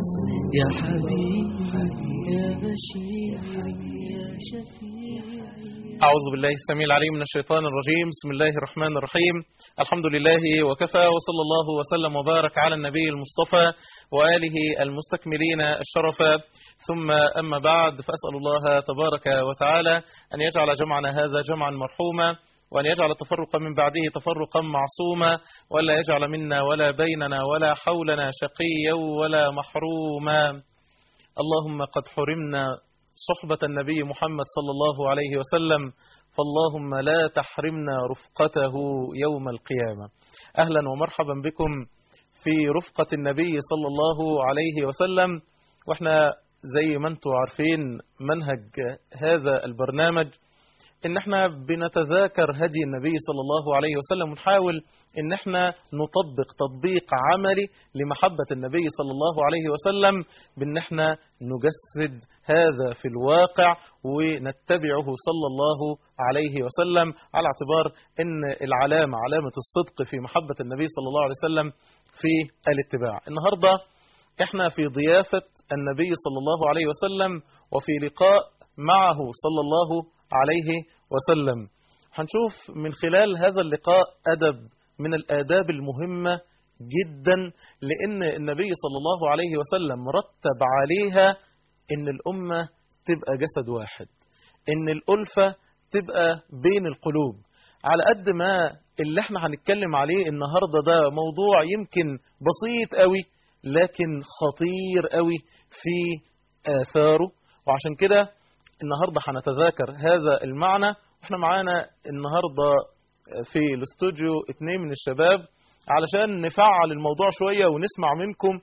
يا حبيبي يا بشير يا شفيع أعوذ بالله السميع العليم من الشيطان الرجيم بسم الله الرحمن الرحيم الحمد لله وكفى وصلى الله وسلم وبارك على النبي المصطفى وآله المستكملين الشرف ثم أما بعد فأسأل الله تبارك وتعالى أن يجعل جمعنا هذا جمعا مرحوما وأن يجعل التفرق من بعده تفرقا معصوما ولا يجعل منا ولا بيننا ولا حولنا شقيا ولا محروما اللهم قد حرمنا صحبة النبي محمد صلى الله عليه وسلم فاللهم لا تحرمنا رفقته يوم القيامة أهلا ومرحبا بكم في رفقة النبي صلى الله عليه وسلم واحنا زي ما انتم عارفين منهج هذا البرنامج ان احنا بنتذاكر هدي النبي صلى الله عليه وسلم ونحاول ان احنا نطبق تطبيق عملي لمحبة النبي صلى الله عليه وسلم بان احنا نجسد هذا في الواقع ونتبعه صلى الله عليه وسلم على اعتبار ان العلامة علامة الصدق في محبة النبي صلى الله عليه وسلم في الاتباع النهاردة احنا في ضيافة النبي صلى الله عليه وسلم وفي لقاء معه صلى الله عليه وسلم هنشوف من خلال هذا اللقاء أدب من الآداب المهمة جدا لأن النبي صلى الله عليه وسلم رتب عليها إن الأمة تبقى جسد واحد إن الألفة تبقى بين القلوب على قد ما اللي احنا هنتكلم عليه النهاردة ده موضوع يمكن بسيط قوي لكن خطير قوي في آثاره وعشان كده النهاردة هنتذاكر هذا المعنى احنا معانا النهاردة في الاستوديو اتنين من الشباب علشان نفعل الموضوع شوية ونسمع منكم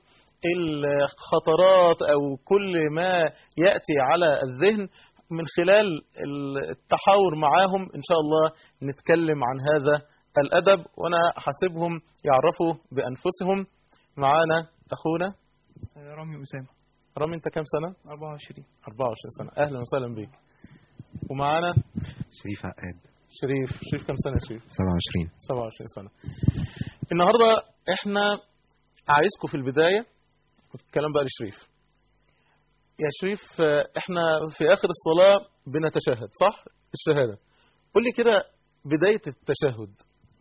الخطرات او كل ما يأتي على الذهن من خلال التحاور معاهم ان شاء الله نتكلم عن هذا الادب وانا حاسبهم يعرفوا بانفسهم معانا اخونا رامي أسامة رامي انت كام سنة 24 24 سنة اهلا وسهلا بيك ومعانا شريف عقاد شريف شريف كام سنة يا شريف 27 27 سنة النهاردة احنا عايزكم في البداية الكلام بقى لشريف يا شريف آه، احنا في اخر الصلاة بنتشهد صح الشهادة قول لي كده بداية التشهد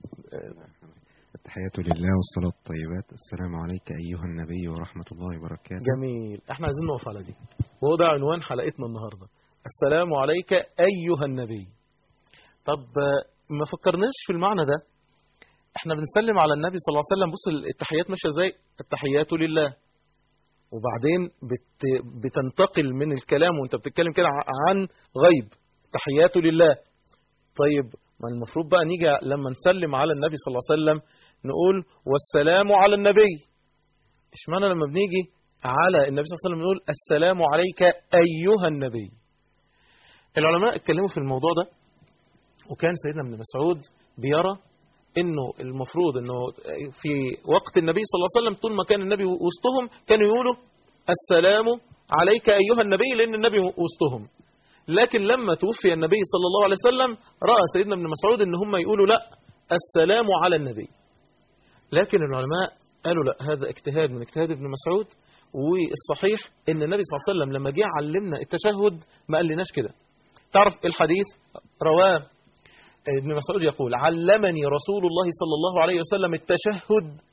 التحيات لله والصلاة الطيبات السلام عليك أيها النبي ورحمة الله وبركاته جميل احنا عايزين نقف على دي وهو ده عنوان حلقتنا النهاردة السلام عليك ايها النبي طب آه، ما فكرناش في المعنى ده احنا بنسلم على النبي صلى الله عليه وسلم بص التحيات ماشيه ازاي التحيات لله وبعدين بت بتنتقل من الكلام وانت بتتكلم كده ع- عن غيب تحيات لله طيب ما المفروض بقى نيجي لما نسلم على النبي صلى الله عليه وسلم نقول والسلام على النبي اشمعنى لما بنيجي على النبي صلى الله عليه وسلم نقول السلام عليك ايها النبي العلماء اتكلموا في الموضوع ده وكان سيدنا ابن مسعود بيرى انه المفروض انه في وقت النبي صلى الله عليه وسلم طول ما كان النبي وسطهم كانوا يقولوا السلام عليك ايها النبي لان النبي وسطهم لكن لما توفي النبي صلى الله عليه وسلم راى سيدنا ابن مسعود ان هم يقولوا لا السلام على النبي لكن العلماء قالوا لا هذا اجتهاد من اجتهاد ابن مسعود والصحيح ان النبي صلى الله عليه وسلم لما جه علمنا التشهد ما قالناش كده تعرف الحديث رواه ابن مسعود يقول علمني رسول الله صلى الله عليه وسلم التشهد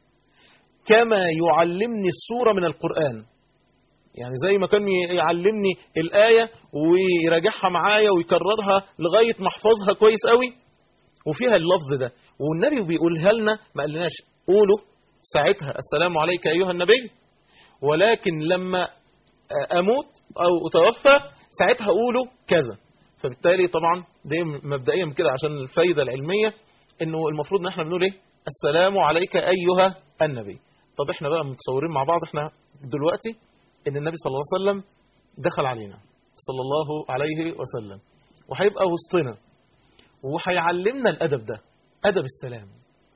كما يعلمني السورة من القرآن يعني زي ما كان يعلمني الآية ويراجعها معايا ويكررها لغاية ما احفظها كويس قوي وفيها اللفظ ده والنبي بيقولها لنا ما قالناش قولوا ساعتها السلام عليك أيها النبي ولكن لما أموت أو أتوفى ساعتها قولوا كذا فبالتالي طبعا دي مبدئيا كده عشان الفايدة العلمية انه المفروض ان احنا بنقول ايه السلام عليك ايها النبي طب احنا بقى متصورين مع بعض احنا دلوقتي ان النبي صلى الله عليه وسلم دخل علينا صلى الله عليه وسلم وهيبقى وسطنا وهيعلمنا الادب ده ادب السلام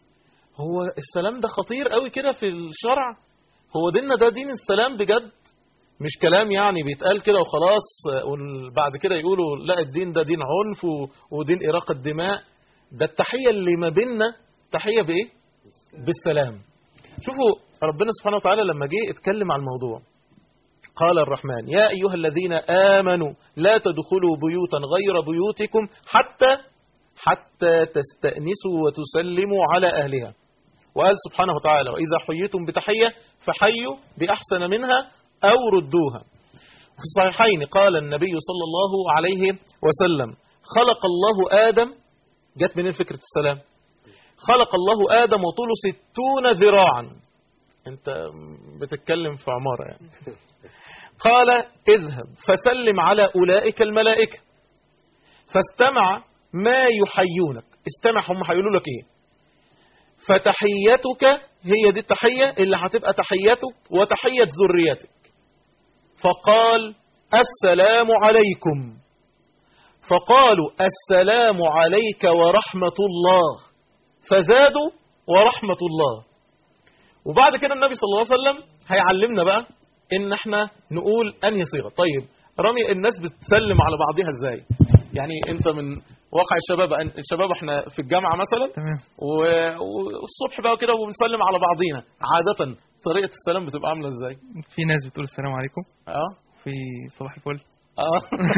هو السلام ده خطير قوي كده في الشرع هو ديننا ده دين السلام بجد مش كلام يعني بيتقال كده وخلاص وبعد كده يقولوا لا الدين ده دين عنف و- ودين إراقة دماء ده التحية اللي ما بيننا تحية بإيه؟ بالسلام شوفوا ربنا سبحانه وتعالى لما جه اتكلم عن الموضوع قال الرحمن يا أيها الذين آمنوا لا تدخلوا بيوتا غير بيوتكم حتى حتى تستأنسوا وتسلموا على أهلها وقال سبحانه وتعالى وإذا حييتم بتحية فحيوا بأحسن منها أو ردوها في الصحيحين قال النبي صلى الله عليه وسلم خلق الله آدم جت من فكرة السلام خلق الله آدم وطوله ستون ذراعا انت بتتكلم في عمارة يعني قال اذهب فسلم على أولئك الملائكة فاستمع ما يحيونك استمع هم هيقولوا لك ايه فتحيتك هي دي التحية اللي هتبقى تحيتك وتحية ذريتك فقال السلام عليكم فقالوا السلام عليك ورحمة الله فزادوا ورحمة الله وبعد كده النبي صلى الله عليه وسلم هيعلمنا بقى ان احنا نقول انهي صيغه طيب رامي الناس بتسلم على بعضها ازاي يعني انت من واقع الشباب الشباب احنا في الجامعه مثلا تمام و- والصبح بقى كده وبنسلم على بعضينا عاده طريقه السلام بتبقى عامله ازاي في ناس بتقول السلام عليكم اه في صباح الفل اه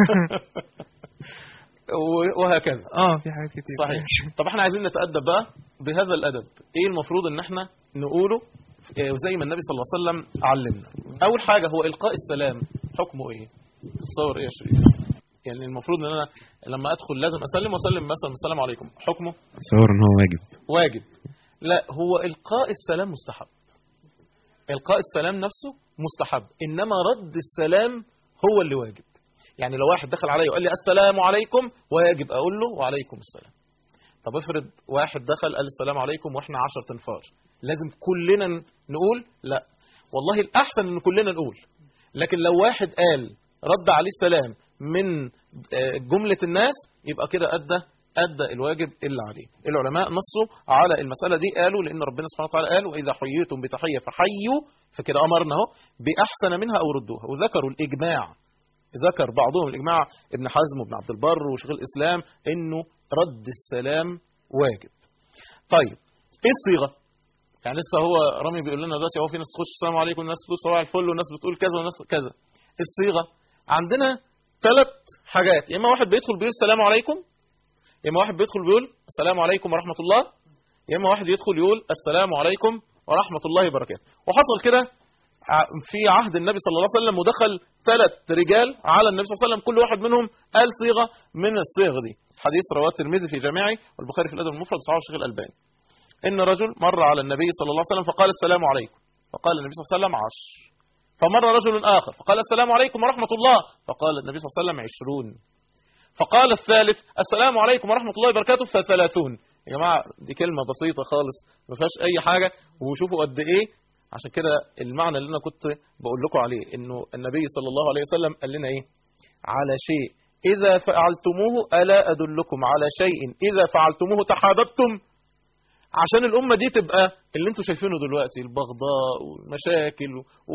و- وهكذا اه في حاجات كتير صحيح طب احنا عايزين نتأدب بقى بهذا الأدب ايه المفروض ان احنا نقوله إيه، زي ما النبي صلى الله عليه وسلم علمنا اول حاجة هو إلقاء السلام حكمه ايه تتصور ايه يا شريف يعني المفروض ان انا لما ادخل لازم اسلم واسلم مثلا السلام عليكم حكمه تصور ان هو واجب واجب لا هو إلقاء السلام مستحب إلقاء السلام نفسه مستحب إنما رد السلام هو اللي واجب يعني لو واحد دخل علي وقال لي السلام عليكم واجب أقول له وعليكم السلام طب افرض واحد دخل قال السلام عليكم واحنا عشر تنفار لازم كلنا نقول لا والله الأحسن ان كلنا نقول لكن لو واحد قال رد عليه السلام من آه، جملة الناس يبقى كده أدى أدى الواجب إلا عليه العلماء نصوا على المسألة دي قالوا لأن ربنا سبحانه وتعالى قال وإذا حييتم بتحية فحيوا فكده أمرنا اهو بأحسن منها أو ردوها وذكروا الإجماع ذكر بعضهم الإجماع ابن حزم وابن عبد البر وشيخ الإسلام إنه رد السلام واجب طيب إيه الصيغة يعني لسه هو رامي بيقول لنا دلوقتي هو في ناس تخش السلام عليكم وناس تقول صباح الفل وناس بتقول كذا وناس كذا الصيغه عندنا ثلاث حاجات يا اما واحد بيدخل بيقول السلام عليكم يا اما واحد بيدخل بيقول السلام عليكم ورحمه الله يا اما واحد يدخل يقول السلام عليكم ورحمه الله وبركاته وحصل كده ع- في عهد النبي صلى الله عليه وسلم ودخل ثلاث رجال على النبي صلى الله عليه وسلم كل واحد منهم قال صيغه من الصيغ دي حديث رواه الترمذي في جامعه والبخاري في الادب المفرد صححه الشيخ الالباني ان رجل مر على النبي صلى الله عليه وسلم فقال السلام عليكم فقال النبي صلى الله عليه وسلم عشر فمر رجل آخر فقال السلام عليكم ورحمة الله فقال النبي صلى الله عليه وسلم عشرون فقال الثالث السلام عليكم ورحمة الله وبركاته فثلاثون يا جماعة دي كلمة بسيطة خالص ما فيهاش أي حاجة وشوفوا قد إيه عشان كده المعنى اللي أنا كنت بقول لكم عليه إنه النبي صلى الله عليه وسلم قال لنا إيه على شيء إذا فعلتموه ألا أدلكم على شيء إذا فعلتموه تحاببتم عشان الأمة دي تبقى اللي انتوا شايفينه دلوقتي البغضاء والمشاكل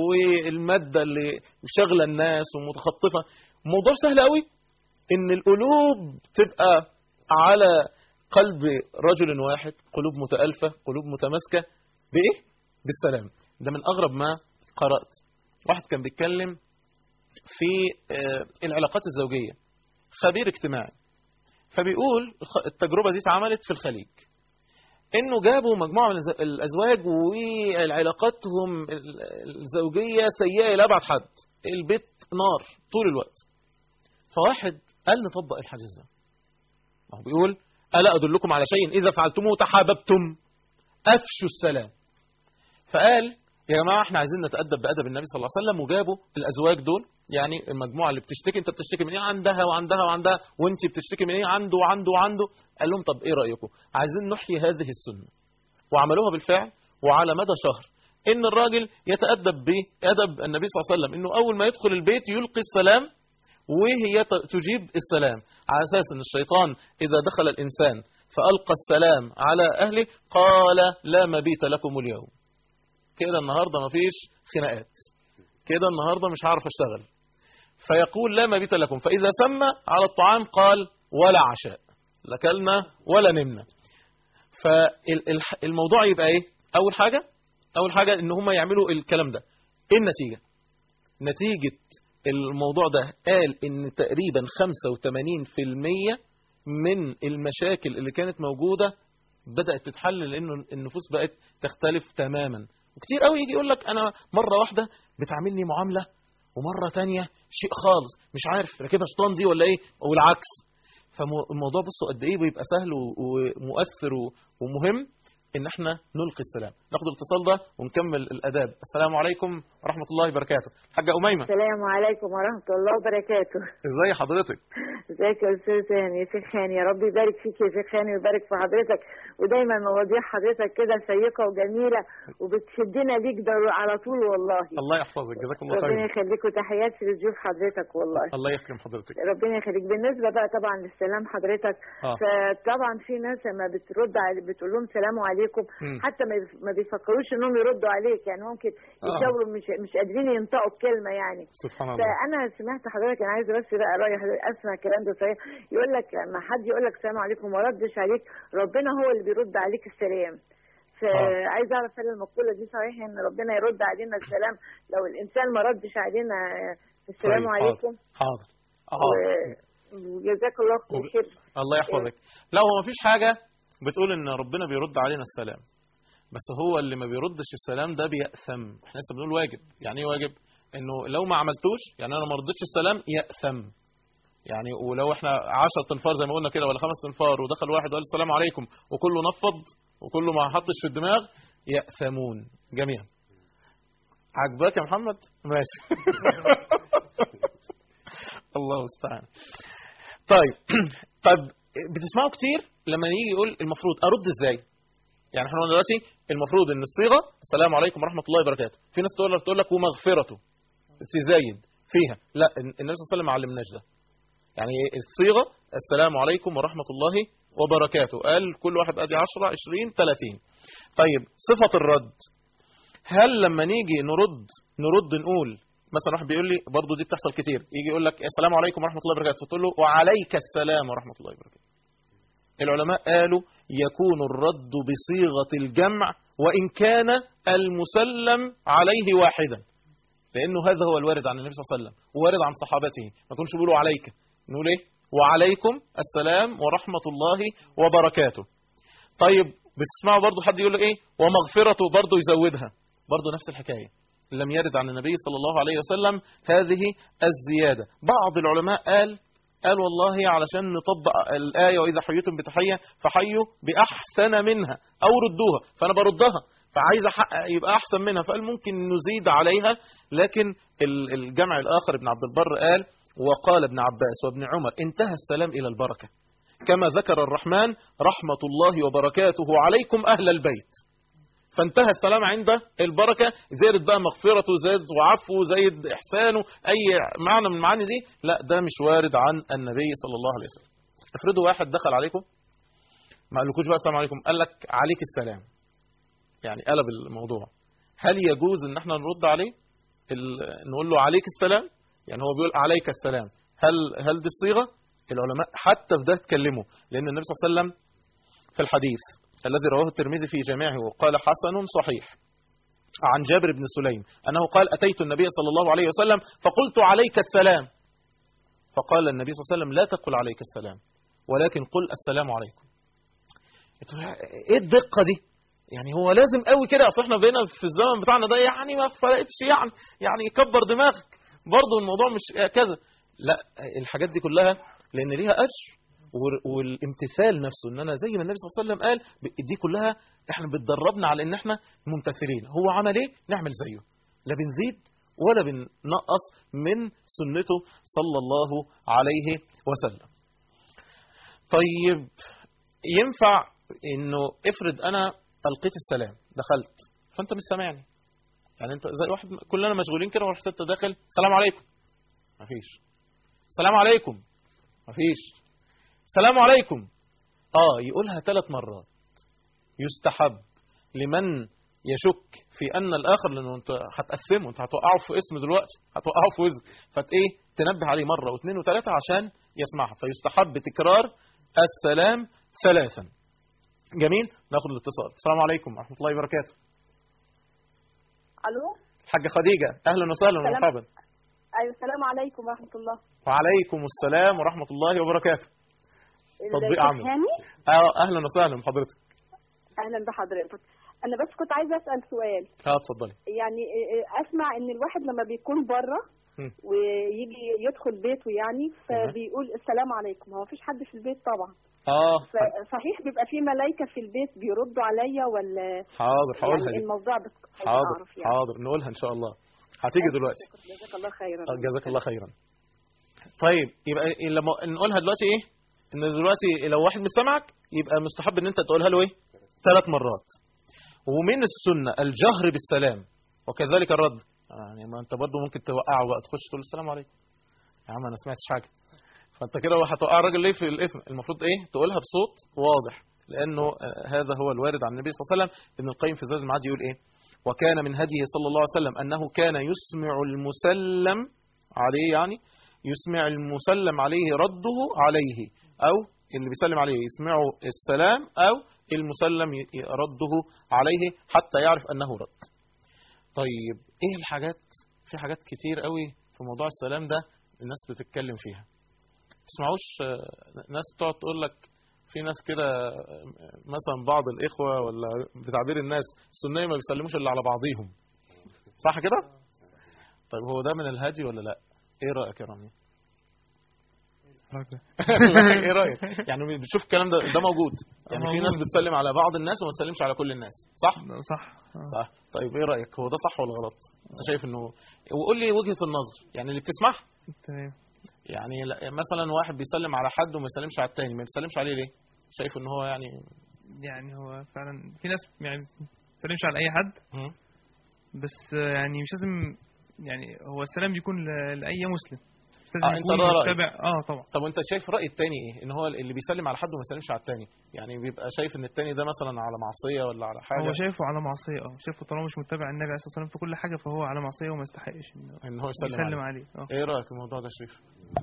والمادة اللي شغلة الناس ومتخطفة موضوع سهل قوي ان القلوب تبقى على قلب رجل واحد قلوب متألفة قلوب متماسكة بإيه؟ بالسلام ده من أغرب ما قرأت واحد كان بيتكلم في آه، العلاقات الزوجية خبير اجتماعي فبيقول الخ- التجربة دي اتعملت في الخليج انه جابوا مجموعه من الز- الازواج وعلاقاتهم ال- الزوجيه سيئه الى ابعد حد البيت نار طول الوقت فواحد قال نطبق الحديث ده ما هو بيقول الا ادلكم على شيء اذا فعلتموه تحاببتم افشوا السلام فقال يا جماعه احنا عايزين نتادب بادب النبي صلى الله عليه وسلم وجابوا الازواج دول يعني المجموعه اللي بتشتكي انت بتشتكي من ايه عندها وعندها وعندها وانت بتشتكي من ايه عنده وعنده وعنده قال لهم طب ايه رايكم عايزين نحيي هذه السنه وعملوها بالفعل وعلى مدى شهر ان الراجل يتادب بادب النبي صلى الله عليه وسلم انه اول ما يدخل البيت يلقي السلام وهي ت- تجيب السلام على اساس ان الشيطان اذا دخل الانسان فالقى السلام على اهله قال لا مبيت لكم اليوم كده النهارده مفيش خناقات كده النهارده مش هعرف اشتغل فيقول لا مبيت لكم فاذا سمى على الطعام قال ولا عشاء لا كلنا ولا نمنا فالموضوع يبقى ايه اول حاجه اول حاجه ان هم يعملوا الكلام ده ايه النتيجه نتيجة الموضوع ده قال ان تقريبا 85% من المشاكل اللي كانت موجودة بدأت تتحل لانه النفوس بقت تختلف تماما وكتير قوي يجي يقول لك انا مرة واحدة بتعاملني معاملة ومرة تانية شيء خالص مش عارف راكبها شيطان دي ولا ايه والعكس فالموضوع بصوا قد ايه بيبقى سهل و- ومؤثر و- ومهم ان احنا نلقي السلام ناخد الاتصال ده ونكمل الاداب السلام عليكم ورحمه الله وبركاته حاجه اميمه السلام عليكم ورحمة الله وبركاته ازي حضرتك ازيك يا استاذ هاني يا شيخ هاني يا رب يبارك فيك يا شيخ هاني ويبارك في حضرتك ودايما مواضيع حضرتك كده شيقة وجميلة وبتشدنا ليك ده على طول والله الله يحفظك جزاك الله ربنا خير يخليك وتحياتي لضيوف حضرتك والله الله يكرم حضرتك ربنا يخليك بالنسبة بقى طبعا للسلام حضرتك اه فطبعا في ناس لما بترد على بتقول لهم سلام عليكم مم. حتى ما بيف- ما بيفكروش انهم يردوا عليك يعني ممكن آه. يشاوروا مش مش قادرين ينطقوا الكلمة يعني سبحان الله فانا سمعت حضرتك انا عايزه بس بقى راي حضرتك اسمع الكلام ده صحيح يقول لك لما حد يقول لك السلام عليكم ما ردش عليك ربنا هو اللي بيرد عليك السلام فعايز اعرف هل المقوله دي صحيح ان ربنا يرد علينا السلام لو الانسان ما ردش علينا السلام طيب، عليكم حاضر حاضر و- وجزاك الله وب- خير الله يحفظك لا هو مفيش حاجة بتقول ان ربنا بيرد علينا السلام بس هو اللي ما بيردش السلام ده بيأثم احنا لسه بنقول واجب يعني ايه واجب انه لو ما عملتوش يعني انا ما رضيتش السلام يأثم يعني ولو احنا 10 تنفار زي ما قلنا كده ولا خمس تنفار ودخل واحد وقال السلام عليكم وكله نفض وكله ما حطش في الدماغ يأثمون جميعا عجبك يا محمد ماشي الله المستعان طيب طب بتسمعوا كتير لما يجي يقول المفروض ارد ازاي يعني احنا قلنا دلوقتي المفروض ان الصيغه السلام عليكم ورحمه الله وبركاته في ناس تقول لك تقول لك ومغفرته تزايد فيها لا النبي صلى الله عليه وسلم ما علمناش ده يعني الصيغه السلام عليكم ورحمه الله وبركاته قال كل واحد ادي 10 20 30 طيب صفه الرد هل لما نيجي نرد نرد نقول مثلا واحد بيقول لي برضه دي بتحصل كتير يجي يقول لك السلام عليكم ورحمه الله وبركاته فتقول له وعليك السلام ورحمه الله وبركاته العلماء قالوا يكون الرد بصيغه الجمع وان كان المسلم عليه واحدا لانه هذا هو الوارد عن النبي صلى الله عليه وسلم ووارد عن صحابته ما كنش بيقولوا عليك نقول ايه وعليكم السلام ورحمه الله وبركاته طيب بتسمعوا برضو حد يقول لك ايه ومغفرته برضو يزودها برضو نفس الحكايه لم يرد عن النبي صلى الله عليه وسلم هذه الزياده بعض العلماء قال قال والله علشان نطبق الآية وإذا حييتم بتحية فحيوا بأحسن منها أو ردوها فأنا بردها فعايز أحقق يبقى أحسن منها فقال ممكن نزيد عليها لكن ال- الجمع الآخر ابن عبد البر قال وقال ابن عباس وابن عمر انتهى السلام إلى البركة كما ذكر الرحمن رحمة الله وبركاته عليكم أهل البيت فانتهى السلام عند البركة زادت بقى مغفرته زاد وعفو زايد إحسانه أي معنى من المعاني دي لا ده مش وارد عن النبي صلى الله عليه وسلم افرضوا واحد دخل عليكم ما قالكوش بقى السلام عليكم قال لك عليك السلام يعني قلب الموضوع هل يجوز ان احنا نرد عليه ال- نقول له عليك السلام يعني هو بيقول عليك السلام هل هل دي الصيغه العلماء حتى في ده اتكلموا لان النبي صلى الله عليه وسلم في الحديث الذي رواه الترمذي في جامعه وقال حسن صحيح عن جابر بن سليم أنه قال أتيت النبي صلى الله عليه وسلم فقلت عليك السلام فقال النبي صلى الله عليه وسلم لا تقل عليك السلام ولكن قل السلام عليكم ايه الدقة دي يعني هو لازم قوي كده اصل احنا بقينا في الزمن بتاعنا ده يعني ما فرقتش يعني يعني يكبر دماغك برضه الموضوع مش كذا لا الحاجات دي كلها لان ليها اجر وال- والامتثال نفسه ان انا زي ما النبي صلى الله عليه وسلم قال ب- دي كلها احنا بتدربنا على ان احنا ممتثلين هو عمل ايه نعمل زيه لا بنزيد ولا بننقص من سنته صلى الله عليه وسلم طيب ينفع انه افرض انا القيت السلام دخلت فانت مش سامعني يعني انت زي واحد كلنا مشغولين كده ورحت انت داخل السلام عليكم مفيش السلام عليكم مفيش السلام عليكم اه يقولها ثلاث مرات يستحب لمن يشك في ان الاخر لانه انت هتقسمه انت هتوقعه في اسم دلوقتي هتوقعه في وزن فت ايه تنبه عليه مره واثنين وثلاثه عشان يسمعها فيستحب تكرار السلام ثلاثا جميل ناخد الاتصال السلام عليكم ورحمه الله وبركاته الو الحاجه خديجه اهلا وسهلا سلام. ومرحبا ايوه السلام عليكم ورحمه الله وعليكم السلام ورحمة الله وبركاته تطبيق الشيخ عمل. هاني آه، أهلا وسهلا بحضرتك اهلا بحضرتك انا بس كنت عايزه اسال سؤال اه اتفضلي يعني آه، اسمع ان الواحد لما بيكون بره مم. ويجي يدخل بيته يعني فبيقول السلام عليكم هو مفيش حد في البيت طبعا اه فصحيح بيبقى في ملايكه في البيت بيردوا عليا ولا حاضر هقولها يعني دي الموضوع بس عايزة حاضر أعرف يعني. حاضر نقولها ان شاء الله هتيجي دلوقتي جزاك الله خيرا آه، جزاك الله خيرا طيب يبقى إيه لما نقولها دلوقتي ايه ان دلوقتي لو واحد مش سامعك يبقى مستحب ان انت تقولها له ايه ثلاث مرات ومن السنة الجهر بالسلام وكذلك الرد يعني ما انت برضه ممكن توقعه بقى تخش تقول السلام عليكم يا عم انا سمعتش حاجة فانت كده هتوقع الراجل ليه في الاثم المفروض ايه تقولها بصوت واضح لانه آه، هذا هو الوارد عن النبي صلى الله عليه وسلم ابن القيم في زاد المعاد يقول ايه وكان من هديه صلى الله عليه وسلم انه كان يسمع المسلم عليه يعني يسمع المسلم عليه رده عليه او اللي بيسلم عليه يسمعه السلام او المسلم ي- رده عليه حتى يعرف انه رد طيب ايه الحاجات في حاجات كتير قوي في موضوع السلام ده الناس بتتكلم فيها تسمعوش آه، ناس تقعد تقول لك في ناس كده آه، مثلا بعض الاخوه ولا بتعبير الناس السنيه ما بيسلموش الا على بعضيهم صح كده طيب هو ده من الهدي ولا لا ايه رايك يا رامي راجل. ايه رايك يعني بتشوف الكلام ده ده موجود يعني في موجود. ناس بتسلم على بعض الناس وما تسلمش على كل الناس صح صح آه. صح طيب ايه رايك هو ده صح ولا غلط انت شايف انه وقول لي وجهه النظر يعني اللي بتسمعها تمام يعني لا- مثلا واحد بيسلم على حد وما يسلمش على التاني ما بيسلمش عليه ليه شايف ان هو يعني يعني هو فعلا في ناس يعني ما بتسلمش على اي حد مم. بس آه، يعني مش لازم يعني هو السلام بيكون ل- لاي مسلم مش لازم آه، أنت يكون ده رأيك. متبع اه طبعا طب وانت شايف راي التاني ايه ان هو اللي بيسلم على حد وما يسلمش على التاني يعني بيبقى شايف ان التاني ده مثلا على معصيه ولا على حاجه هو شايفه على معصيه اه شايفه طالما مش متبع النبي عليه الصلاه والسلام في كل حاجه فهو على معصيه وما يستحقش انه ان هو يسلم, يسلم عليه. عليه اه ايه رايك في الموضوع ده يا شريف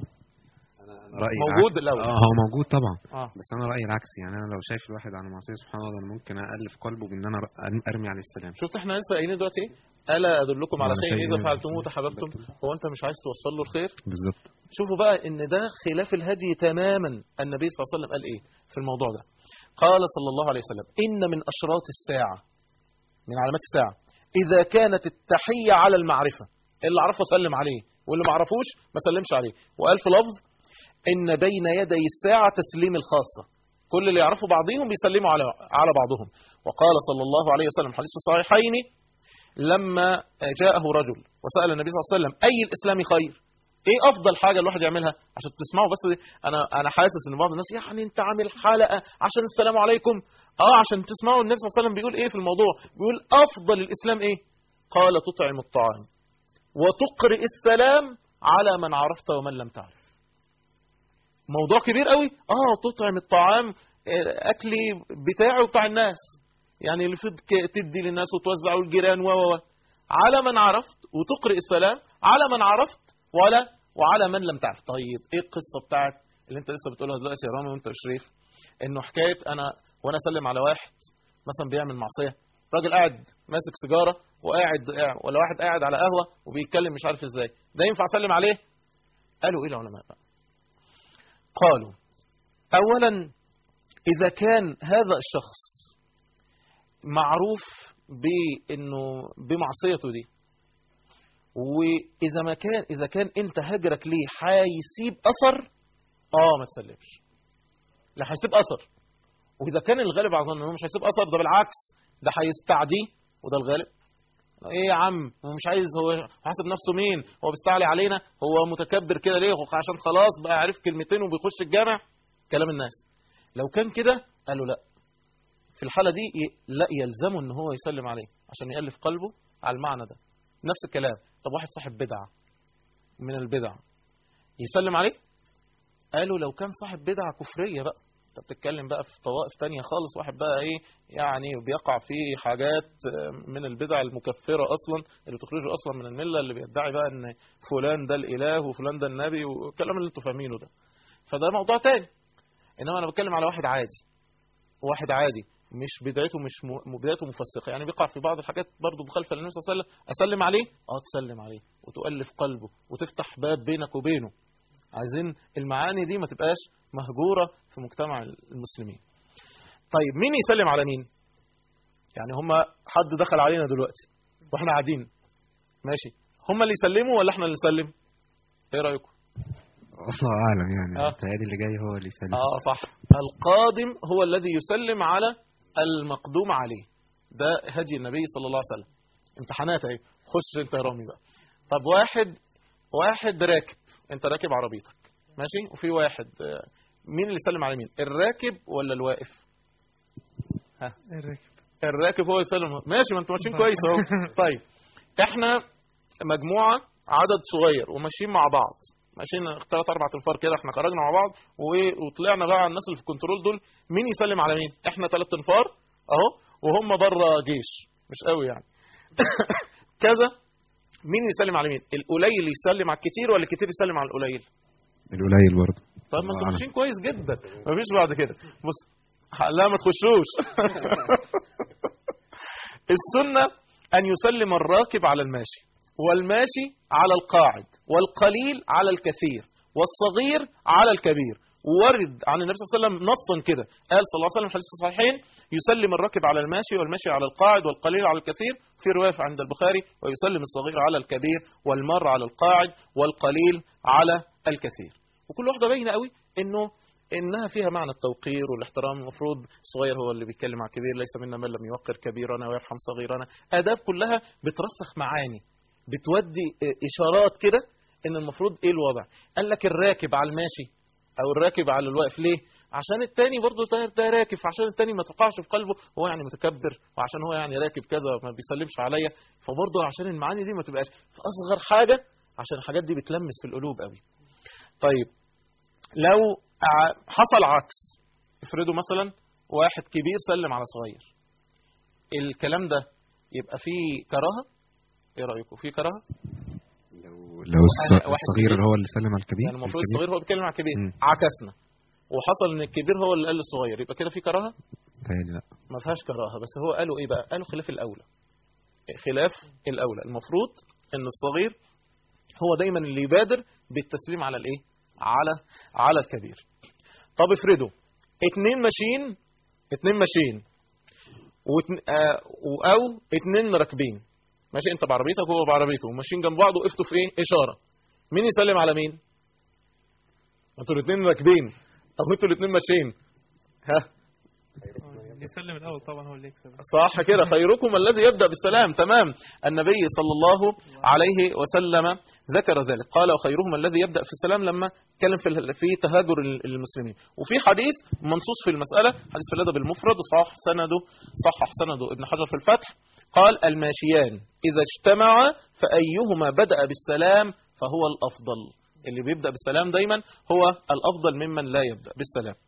رأيي موجود العكس. الأول. اه هو موجود طبعا اه بس انا رأيي العكس يعني انا لو شايف الواحد على معصية سبحان الله انا ممكن ألف قلبه بان انا ر- ارمي عليه السلام شفت احنا لسه قايلين دلوقتي ايه الا ادلكم على على خير خير اذا إذا فعلتموه تحاببتم هو انت مش عايز توصل له الخير بالظبط شوفوا بقى ان ده خلاف الهدي تماما النبي صلى الله عليه وسلم قال ايه في الموضوع ده قال صلى الله عليه وسلم ان من اشراط الساعه من علامات الساعه اذا كانت التحيه على المعرفه اللي عرفه سلم عليه واللي ما عرفوش ما سلمش عليه وقال في لفظ ان بين يدي الساعه تسليم الخاصه كل اللي يعرفوا بعضهم بيسلموا على على بعضهم وقال صلى الله عليه وسلم حديث في الصحيحين لما جاءه رجل وسأل النبي صلى الله عليه وسلم أي الإسلام خير ايه افضل حاجه الواحد يعملها عشان تسمعوا بس دي. انا انا حاسس ان بعض الناس يعني انت عامل حلقه عشان السلام عليكم اه عشان تسمعوا النبي صلى الله عليه وسلم بيقول ايه في الموضوع بيقول افضل الاسلام ايه قال تطعم الطعام وتقرئ السلام على من عرفت ومن لم تعرف موضوع كبير قوي اه تطعم الطعام آه، اكلي بتاعي وبتاع الناس يعني اللي فيك تدي للناس وتوزعه الجيران و و و. على من عرفت وتقرئ السلام على من عرفت ولا وعلى من لم تعرف طيب ايه القصه بتاعت اللي انت لسه بتقولها دلوقتي يا رامي وانت وشريف انه حكايه انا وانا اسلم على واحد مثلا بيعمل معصيه راجل قاعد ماسك سيجاره وقاعد ولا واحد قاعد على قهوه وبيتكلم مش عارف ازاي ده ينفع اسلم عليه قالوا ايه العلماء بقى قالوا اولا اذا كان هذا الشخص معروف بانه بمعصيته دي واذا ما كان اذا كان انت هجرك ليه هيسيب اثر اه ما تسلمش لا هيسيب اثر واذا كان الغالب على ظن انه مش هيسيب اثر ده بالعكس ده هيستعديه وده الغالب ايه يا عم هو مش عايز هو حاسب نفسه مين هو بيستعلي علينا هو متكبر كده ليه هو عشان خلاص بقى عارف كلمتين وبيخش الجامع كلام الناس لو كان كده قالوا لا في الحالة دي ي- لا يلزمه ان هو يسلم عليه عشان يألف قلبه على المعنى ده نفس الكلام طب واحد صاحب بدعة من البدع يسلم عليه قالوا لو كان صاحب بدعة كفرية بقى انت بتتكلم بقى في طوائف تانية خالص واحد بقى ايه يعني بيقع في حاجات آه، من البدع المكفرة اصلا اللي بتخرجه اصلا من الملة اللي بيدعي بقى ان فلان ده الاله وفلان ده النبي والكلام اللي انتوا فاهمينه ده فده موضوع تاني انما انا بتكلم على واحد عادي واحد عادي مش بدايته مش م... بدايته مفسقه يعني بيقع في بعض الحاجات برضه مخالفه للنبي صلى الله عليه وسلم اسلم عليه اه تسلم عليه وتؤلف قلبه وتفتح باب بينك وبينه عايزين المعاني دي ما تبقاش مهجوره في مجتمع المسلمين طيب مين يسلم على مين يعني هما حد دخل علينا دلوقتي واحنا قاعدين ماشي هما اللي يسلموا ولا احنا اللي نسلم ايه رايكم الله اعلم يعني آه. التهيألي اللي جاي هو اللي يسلم اه صح القادم هو الذي يسلم على المقدوم عليه ده هدي النبي صلى الله عليه وسلم امتحانات اهي خش انت يا رامي بقى طب واحد واحد راكب انت راكب عربيتك ماشي وفي واحد آه، مين اللي يسلم على مين الراكب ولا الواقف الراكب الراكب هو يسلم ماشي ما انتوا ماشيين كويس اهو طيب احنا مجموعه عدد صغير وماشيين مع بعض ماشيين ثلاث اربع تنفار كده احنا خرجنا مع بعض وايه وطلعنا بقى على الناس اللي في الكنترول دول مين يسلم على مين احنا ثلاث تنفار اهو وهم بره جيش مش قوي يعني كذا مين يسلم على مين القليل يسلم على الكتير ولا الكتير يسلم على القليل القليل برضه طب ما الله انتوا أعلم. ماشيين كويس جدا مفيش بعد كده بص لا ما تخشوش السنة أن يسلم الراكب على الماشي والماشي على القاعد والقليل على الكثير والصغير على الكبير ورد عن النبي صلى الله عليه وسلم نصا كده قال صلى الله عليه وسلم في الحديث الصحيحين يسلم الراكب على الماشي والماشي على القاعد والقليل على الكثير في رواية عند البخاري ويسلم الصغير على الكبير والمر على القاعد والقليل على الكثير وكل واحدة باينة قوي انه انها فيها معنى التوقير والاحترام المفروض الصغير هو اللي بيتكلم على الكبير ليس منا من لم يوقر كبيرنا ويرحم صغيرنا اداب كلها بترسخ معاني بتودي اه، اشارات كده ان المفروض ايه الوضع قال لك الراكب على الماشي او الراكب على الواقف ليه عشان التاني برضه ده, ده راكب عشان التاني ما تقعش في قلبه هو يعني متكبر وعشان هو يعني راكب كذا ما بيسلمش عليا فبرضه عشان المعاني دي ما تبقاش في اصغر حاجه عشان الحاجات دي بتلمس في القلوب قوي طيب لو ع- حصل عكس افرضوا مثلا واحد كبير سلم على صغير الكلام ده يبقى فيه كراهه ايه رايكم فيه كراهه لو لو الص- أنا- واحد الصغير كبير. هو اللي سلم على الكبير يعني المفروض الكبير. الصغير هو بيتكلم على الكبير مم. عكسنا وحصل ان الكبير هو اللي قال للصغير يبقى كده في كراهه متهيألي لا ما فيهاش كراهه بس هو قالوا ايه بقى قالوا خلاف الاولى خلاف الاولى المفروض ان الصغير هو دايما اللي يبادر بالتسليم على الايه على على الكبير طب افرضوا اتنين ماشيين اتنين ماشيين واتن... آه او اتنين راكبين ماشي انت بعربيتك وهو بعربيته وماشيين جنب بعض وقفتوا في ايه اشاره مين يسلم على مين انتوا الاثنين راكبين او انتوا الاثنين ماشيين ها اللي يسلم الاول طبعا هو اللي يكسب صح كده خيركم الذي يبدأ بالسلام تمام النبي صلى الله عليه وسلم ذكر ذلك قال وخيرهم الذي يبدأ في السلام لما اتكلم في في تهاجر المسلمين وفي حديث منصوص في المسألة حديث في الأدب المفرد صح سنده صحح سنده ابن حجر في الفتح قال الماشيان إذا اجتمعا فأيهما بدأ بالسلام فهو الأفضل اللي بيبدأ بالسلام دايما هو الأفضل ممن لا يبدأ بالسلام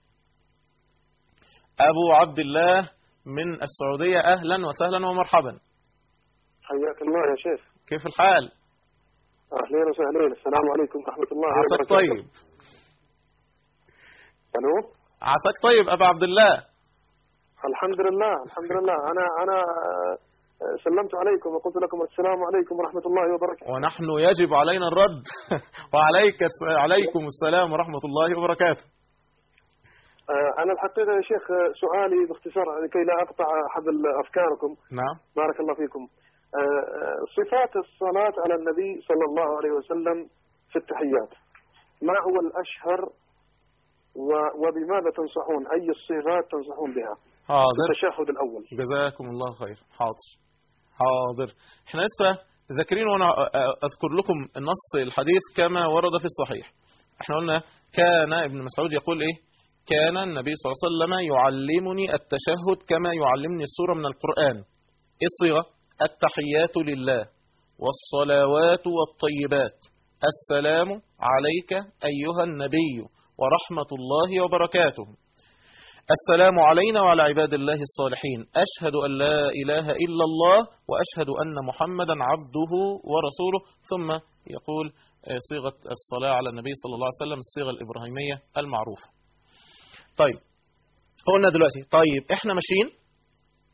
أبو عبد الله من السعودية أهلا وسهلا ومرحبا حياك الله يا شيخ كيف الحال اهلين وسهلين السلام عليكم ورحمه الله عساك وبركاته. طيب الو عساك طيب أبا عبد الله الحمد لله الحمد لله انا انا آه، سلمت عليكم وقلت لكم السلام عليكم ورحمه الله وبركاته ونحن يجب علينا الرد وعليك عليكم السلام ورحمة الله وبركاته آه، انا الحقيقه يا شيخ آه، سؤالي باختصار لكي لا اقطع حبل افكاركم نعم بارك الله فيكم آه، آه، صفات الصلاه على النبي صلى الله عليه وسلم في التحيات ما هو الاشهر و- وبماذا تنصحون اي الصيغات تنصحون بها في حاضر التشهد الاول جزاكم الله خير حاضر حاضر احنا لسه ذاكرين وانا اذكر لكم النص الحديث كما ورد في الصحيح احنا قلنا كان ابن مسعود يقول ايه كان النبي صلى الله عليه وسلم يعلمني التشهد كما يعلمني السورة من القرآن ايه الصيغة التحيات لله والصلوات والطيبات السلام عليك أيها النبي ورحمة الله وبركاته السلام علينا وعلى عباد الله الصالحين أشهد أن لا إله إلا الله وأشهد أن محمدا عبده ورسوله ثم يقول آه، صيغة الصلاة على النبي صلى الله عليه وسلم الصيغة الإبراهيمية المعروفة طيب قلنا دلوقتي طيب احنا ماشيين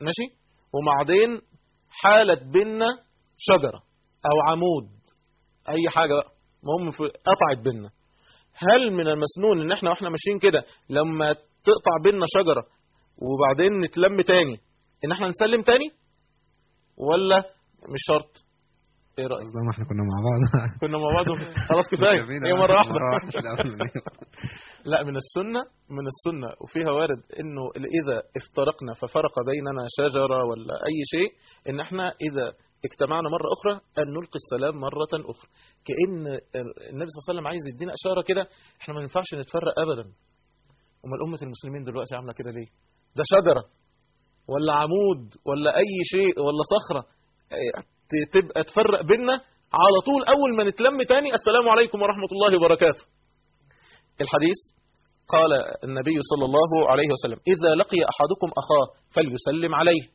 ماشي وبعدين حالت بينا شجرة أو عمود أي حاجة بقى المهم في- قطعت بينا هل من المسنون ان احنا واحنا ماشيين كده لما تقطع بينا شجرة وبعدين نتلم تاني ان احنا نسلم تاني ولا مش شرط ايه رأيك قصدي ما احنا كنا مع بعض كنا مع بعض خلاص كفايه جميلة. هي مرة واحدة مرة واحدة في الأول. لا من السنة من السنة وفيها وارد انه إذا افترقنا ففرق بيننا شجرة ولا أي شيء ان احنا إذا اجتمعنا مرة أخرى أن نلقي السلام مرة أخرى كأن النبي صلى الله عليه وسلم عايز يدينا إشارة كده احنا ما ينفعش نتفرق أبدا أمال أمة المسلمين دلوقتي عاملة كده ليه ده شجرة ولا عمود ولا أي شيء ولا صخرة اه، ت- تبقى تفرق بيننا على طول أول ما نتلم تاني السلام عليكم ورحمة الله وبركاته الحديث قال النبي صلى الله عليه وسلم إذا لقي أحدكم أخاه فليسلم عليه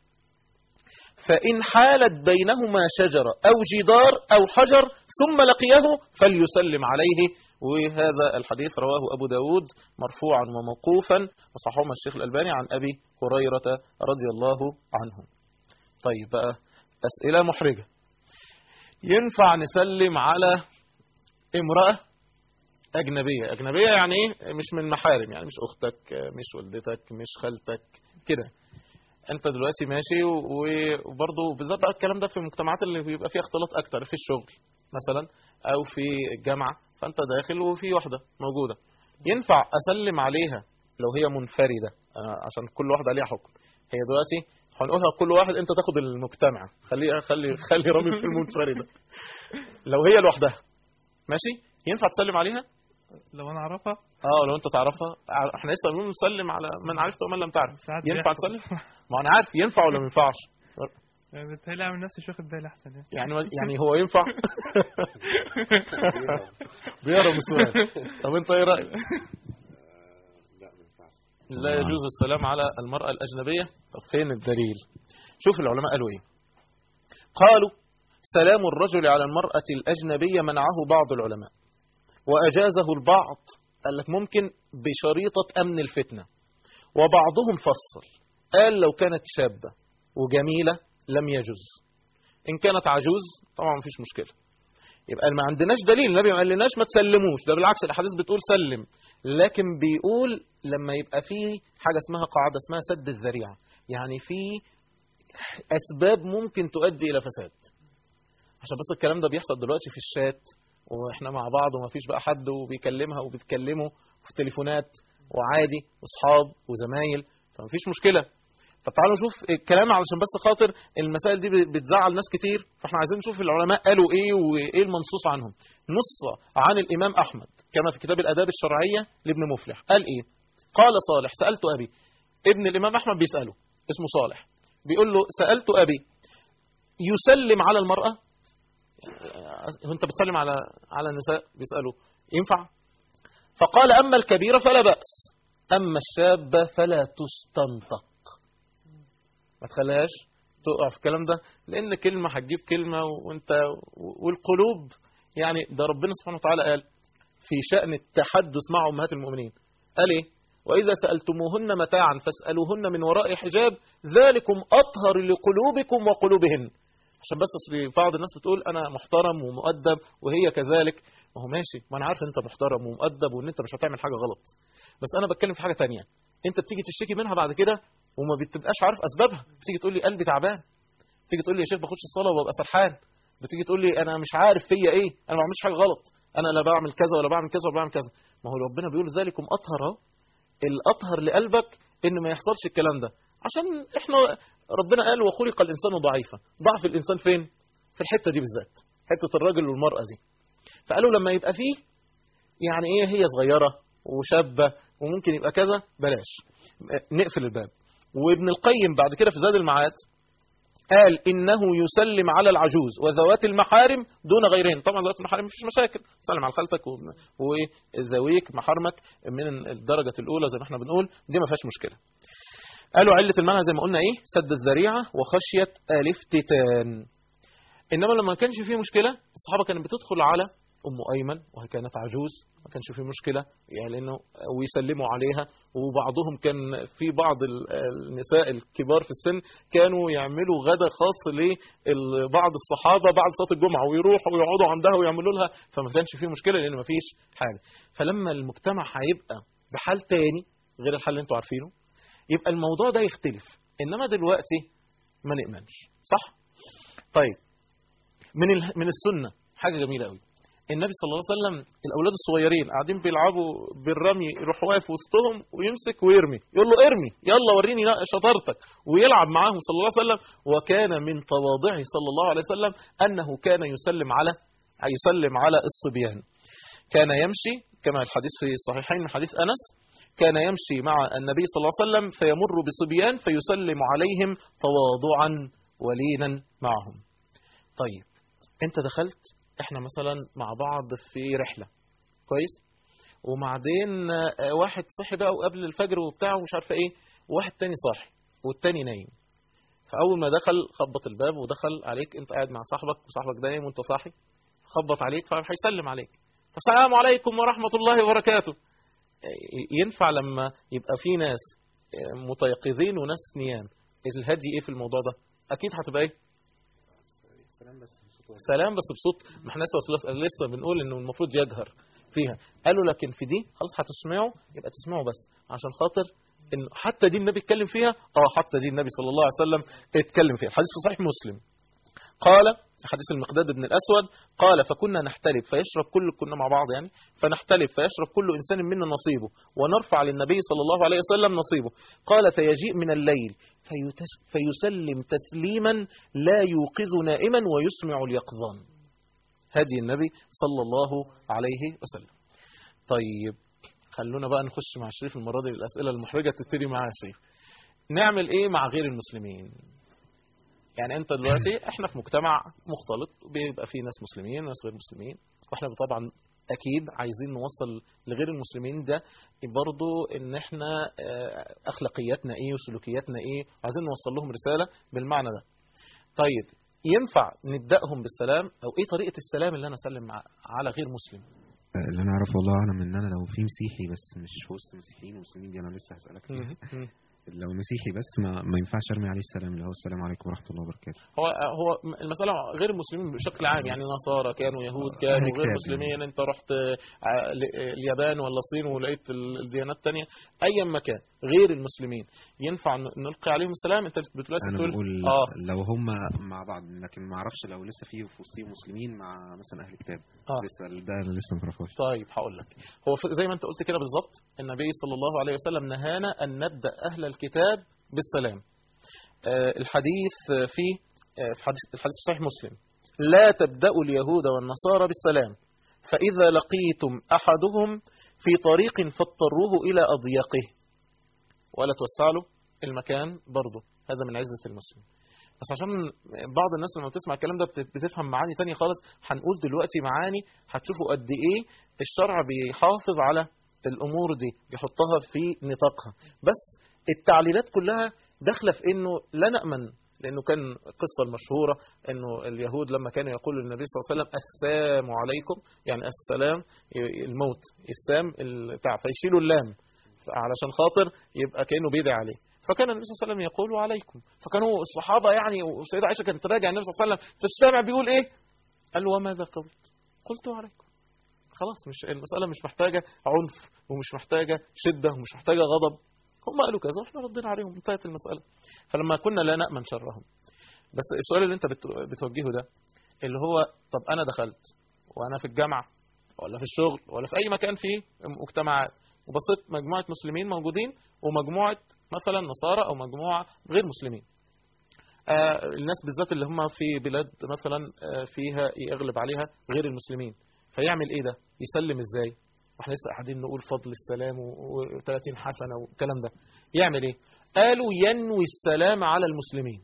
فإن حالت بينهما شجرة أو جدار أو حجر ثم لقيه فليسلم عليه وهذا الحديث رواه أبو داود مرفوعا وموقوفا وصححه الشيخ الألباني عن أبي هريرة رضي الله عنه طيب بقى أسئلة محرجة ينفع نسلم على امرأة أجنبية أجنبية يعني إيه مش من محارم يعني مش أختك مش والدتك مش خالتك كده أنت دلوقتي ماشي و- وبرضه بالذات بقى الكلام ده في المجتمعات اللي بيبقى فيها اختلاط أكتر في الشغل مثلا أو في الجامعة فأنت داخل وفي واحدة موجودة ينفع أسلم عليها لو هي منفردة أنا عشان كل واحدة ليها حكم هي دلوقتي هنقولها كل واحد أنت تاخد المجتمع خلي خلي خلي رامي في المنفردة لو هي لوحدها ماشي ينفع تسلم عليها لو انا اعرفها اه لو انت تعرفها ع- احنا لسه بنقول نسلم على من عرفت ومن لم تعرف ساعات ينفع بيحصل. تسلم ما انا عارف ينفع ولا ما ينفعش يعني بتهيألي اعمل نفسي مش واخد بالي احسن يعني يعني يعني هو ينفع بيهرب السؤال طب انت ايه رايك لا يجوز السلام على المرأة الأجنبية طب فين الدليل شوف العلماء قالوا ايه قالوا سلام الرجل على المرأة الأجنبية منعه بعض العلماء وأجازه البعض قال لك ممكن بشريطة أمن الفتنة وبعضهم فصل قال لو كانت شابة وجميلة لم يجوز إن كانت عجوز طبعا مفيش مشكلة يبقى ما عندناش دليل النبي ما قالناش ما تسلموش ده بالعكس الأحاديث بتقول سلم لكن بيقول لما يبقى في حاجة اسمها قاعدة اسمها سد الذريعة يعني في أسباب ممكن تؤدي إلى فساد عشان بس الكلام ده بيحصل دلوقتي في الشات واحنا مع بعض وما فيش بقى حد وبيكلمها وبتكلمه في تليفونات وعادي واصحاب وزمايل فما فيش مشكله طب تعالوا نشوف الكلام علشان بس خاطر المسائل دي بتزعل ناس كتير فاحنا عايزين نشوف العلماء قالوا ايه وايه المنصوص عنهم نص عن الامام احمد كما في كتاب الاداب الشرعيه لابن مفلح قال ايه قال صالح سالت ابي ابن الامام احمد بيساله اسمه صالح بيقول له سالت ابي يسلم على المراه انت بتسلم على على النساء بيسالوا ينفع فقال اما الكبيره فلا باس اما الشابه فلا تستنطق ما تخليهاش تقع في الكلام ده لان كلمه هتجيب كلمه وانت والقلوب يعني ده ربنا سبحانه وتعالى قال في شان التحدث مع امهات المؤمنين قال ايه واذا سالتموهن متاعا فاسالوهن من وراء حجاب ذلكم اطهر لقلوبكم وقلوبهن عشان بس اصل بعض الناس بتقول انا محترم ومؤدب وهي كذلك ما هو ماشي ما انا عارف انت محترم ومؤدب وان انت مش هتعمل حاجه غلط بس انا بتكلم في حاجه تانية انت بتيجي تشتكي منها بعد كده وما بتبقاش عارف اسبابها بتيجي تقول لي قلبي تعبان بتيجي تقول لي يا شيخ بخش الصلاه وببقى سرحان بتيجي تقول لي انا مش عارف فيا ايه انا ما بعملش حاجه غلط انا لا بعمل كذا ولا بعمل كذا ولا بعمل كذا ما هو ربنا بيقول ذلكم اطهر اهو الاطهر لقلبك ان ما يحصلش الكلام ده عشان احنا ربنا قال وخلق الانسان ضعيفا ضعف الانسان فين في الحته دي بالذات حته الراجل والمراه دي فقالوا لما يبقى فيه يعني ايه هي صغيره وشابه وممكن يبقى كذا بلاش نقفل الباب وابن القيم بعد كده في زاد المعاد قال إنه يسلم على العجوز وذوات المحارم دون غيرهن طبعا ذوات المحارم مفيش مشاكل تسلم على خالتك وذويك محارمك من الدرجة الأولى زي ما احنا بنقول دي ما فيهاش مشكلة قالوا علة المنع زي ما قلنا ايه سد الذريعة وخشية الافتتان انما لما ما كانش فيه مشكلة الصحابة كانت بتدخل على ام ايمن وهي كانت عجوز ما كانش في مشكله يعني لانه ويسلموا عليها وبعضهم كان في بعض ال- النساء الكبار في السن كانوا يعملوا غدا خاص لبعض الصحابه بعد صلاه الجمعه ويروحوا ويقعدوا عندها ويعملوا لها فما كانش في مشكله لان ما فيش حاجه فلما المجتمع هيبقى بحال تاني غير الحال اللي انتوا عارفينه يبقى الموضوع ده يختلف انما دلوقتي ما نأمنش صح طيب من ال... من السنه حاجه جميله قوي النبي صلى الله عليه وسلم الاولاد الصغيرين قاعدين بيلعبوا بالرمي يروح واقف وسطهم ويمسك ويرمي يقول له ارمي يلا وريني شطارتك ويلعب معاهم صلى الله عليه وسلم وكان من تواضعه صلى الله عليه وسلم انه كان يسلم على يسلم على الصبيان كان يمشي كما الحديث في الصحيحين من حديث انس كان يمشي مع النبي صلى الله عليه وسلم فيمر بصبيان فيسلم عليهم تواضعا ولينا معهم طيب انت دخلت احنا مثلا مع بعض في رحله كويس وبعدين آه، واحد صحي بقى وقبل الفجر وبتاع ومش عارفه ايه وواحد تاني صاحي والتاني نايم فاول ما دخل خبط الباب ودخل عليك انت قاعد مع صاحبك وصاحبك نايم وانت صاحي خبط عليك فهيسلم عليك السلام عليكم ورحمه الله وبركاته آه، ينفع لما يبقى في ناس آه، متيقظين وناس نيام الهدي ايه في الموضوع ده اكيد هتبقى ايه سلام بس سلام بس بصوت ما احنا لسه لسه بنقول انه المفروض يجهر فيها قالوا لكن في دي خلاص هتسمعوا يبقى تسمعوا بس عشان خاطر ان حتى دي النبي اتكلم فيها اه حتى دي النبي صلى الله عليه وسلم اتكلم فيها الحديث في صحيح مسلم قال حديث المقداد بن الاسود قال فكنا نحتلب فيشرب كل كنا مع بعض يعني فنحتلب فيشرب كل انسان منا نصيبه ونرفع للنبي صلى الله عليه وسلم نصيبه قال فيجيء من الليل فيتس فيسلم تسليما لا يوقظ نائما ويسمع اليقظان هدي النبي صلى الله عليه وسلم طيب خلونا بقى نخش مع شريف المرة دي الأسئلة المحرجة تبتدي معاها شريف نعمل إيه مع غير المسلمين يعني أنت دلوقتي إحنا في مجتمع مختلط بيبقى فيه ناس مسلمين وناس غير مسلمين وإحنا طبعا أكيد عايزين نوصل لغير المسلمين ده برضو إن إحنا آه، أخلاقياتنا إيه وسلوكياتنا إيه عايزين نوصل لهم رسالة بالمعنى ده طيب ينفع نبدأهم بالسلام أو إيه طريقة السلام اللي أنا أسلم مع- على غير مسلم اللي انا اعرفه والله اعلم ان انا لو في مسيحي بس مش في وسط مسيحيين ومسلمين دي انا لسه هسالك فيها لو مسيحي بس ما, ما ينفعش ارمي عليه السلام اللي هو السلام عليكم ورحمه الله وبركاته هو هو المسألة غير المسلمين بشكل عام يعني نصارى كانوا يهود كانوا أهل غير كتاب مسلمين انت رحت ع- ل- اليابان ولا الصين ولقيت ال- الديانات التانية ايا ما كان غير المسلمين ينفع ن- نلقي عليهم السلام انت بتقول انا تقول بقول اه لو هم مع بعض لكن ما اعرفش لو لسه في في وسطهم مسلمين مع مثلا اهل كتاب آه. لسه ده انا لسه ما اعرفوش طيب هقول لك هو ف- زي ما انت قلت كده بالظبط النبي صلى الله عليه وسلم نهانا ان نبدا اهل الكتاب بالسلام آه، الحديث آه، في آه، في حديث الحديث في صحيح مسلم لا تبداوا اليهود والنصارى بالسلام فاذا لقيتم احدهم في طريق فاضطروه الى اضيقه ولا توسع له المكان برضه هذا من عزه المسلم بس عشان بعض الناس لما بتسمع الكلام ده بت- بتفهم معاني تانية خالص هنقول دلوقتي معاني هتشوفوا قد ايه الشرع بيحافظ على الامور دي بيحطها في نطاقها بس التعليلات كلها داخله في انه لا نامن لانه كان القصه المشهوره انه اليهود لما كانوا يقولوا للنبي صلى الله عليه وسلم السلام عليكم يعني السلام ي- الموت السام ال- بتاع فيشيلوا اللام علشان خاطر يبقى كانه بيدعي عليه فكان النبي صلى الله عليه وسلم يقول عليكم فكانوا الصحابه يعني والسيده عائشه كانت تراجع النبي صلى الله عليه وسلم تستمع بيقول ايه قال له وماذا قلت قلت عليكم خلاص مش المساله مش محتاجه عنف ومش محتاجه شده ومش محتاجه غضب هم قالوا كذا واحنا ردينا عليهم انتهت المساله فلما كنا لا نامن شرهم بس السؤال اللي انت بت- بتوجهه ده اللي هو طب انا دخلت وانا في الجامعه ولا في الشغل ولا في اي مكان فيه مجتمعات وبصيت مجموعه مسلمين موجودين ومجموعه مثلا نصارى او مجموعه غير مسلمين آه الناس بالذات اللي هم في بلاد مثلا آه فيها يغلب عليها غير المسلمين فيعمل ايه ده يسلم ازاي واحنا لسه قاعدين نقول فضل السلام و30 حسنه والكلام ده يعمل ايه قالوا ينوي السلام على المسلمين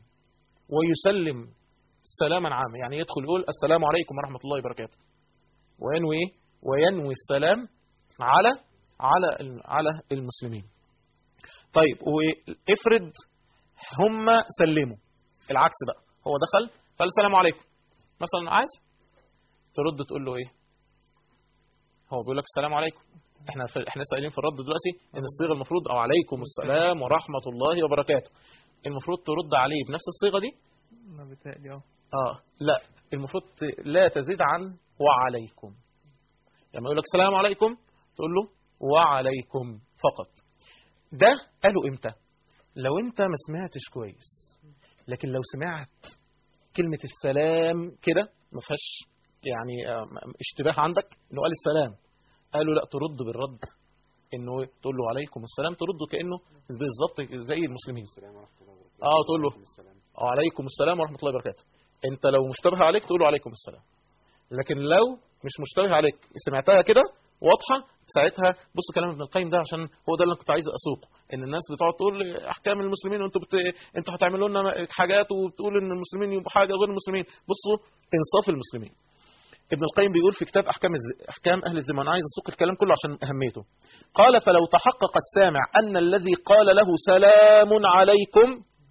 ويسلم سلاما عاما يعني يدخل يقول السلام عليكم ورحمه الله وبركاته وينوي ايه وينوي السلام على على الم- على المسلمين طيب وافرض هم سلموا العكس بقى هو دخل قال السلام عليكم مثلا عادي ترد تقول له ايه هو بيقول لك السلام عليكم احنا في احنا سائلين في الرد دلوقتي ان الصيغه المفروض او عليكم السلام ورحمه الله وبركاته المفروض ترد عليه بنفس الصيغه دي ما بيتهيألي اه اه لا المفروض ت- لا تزيد عن وعليكم لما يقول لك السلام عليكم تقول له وعليكم فقط ده قالوا امتى لو انت ما سمعتش كويس لكن لو سمعت كلمة السلام كده ما فيهاش يعني آه، اشتباه عندك انه قال السلام قالوا لا ترد بالرد انه تقول له عليكم السلام ترده كانه بالظبط زي المسلمين اه تقول له وعليكم السلام ورحمه الله وبركاته انت لو مشتبه عليك تقول له عليكم السلام لكن لو مش مشتبه عليك سمعتها كده واضحه ساعتها بص كلام ابن القيم ده عشان هو ده اللي أنا كنت عايز اسوقه ان الناس بتقعد تقول احكام المسلمين وانتوا بت... انتوا هتعملوا لنا حاجات وبتقول ان المسلمين يبقوا حاجه غير المسلمين بصوا انصاف المسلمين ابن القيم بيقول في كتاب احكام الز... احكام اهل الذمه انا عايز اسوق الكلام كله عشان اهميته قال فلو تحقق السامع ان الذي قال له سلام عليكم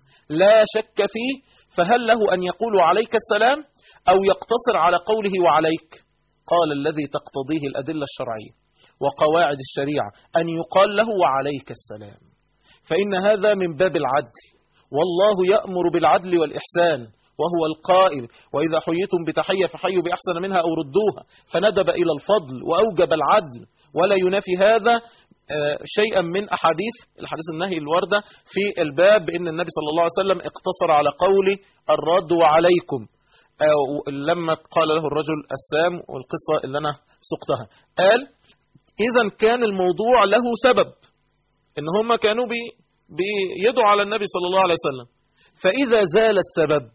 لا شك فيه فهل له أن يقول عليك السلام أو يقتصر على قوله وعليك قال الذي تقتضيه الأدلة الشرعية وقواعد الشريعة أن يقال له وعليك السلام فإن هذا من باب العدل والله يأمر بالعدل والإحسان وهو القائل وإذا حييتم بتحية فحيوا بأحسن منها أو ردوها فندب إلى الفضل وأوجب العدل ولا ينافي هذا آه، شيئا من أحاديث الحديث النهي الواردة في الباب بأن النبي صلى الله عليه وسلم اقتصر على قول الرد وعليكم آه، لما قال له الرجل السام والقصة اللي أنا سقتها قال إذا كان الموضوع له سبب إن هم كانوا بي بيدعوا على النبي صلى الله عليه وسلم فإذا زال السبب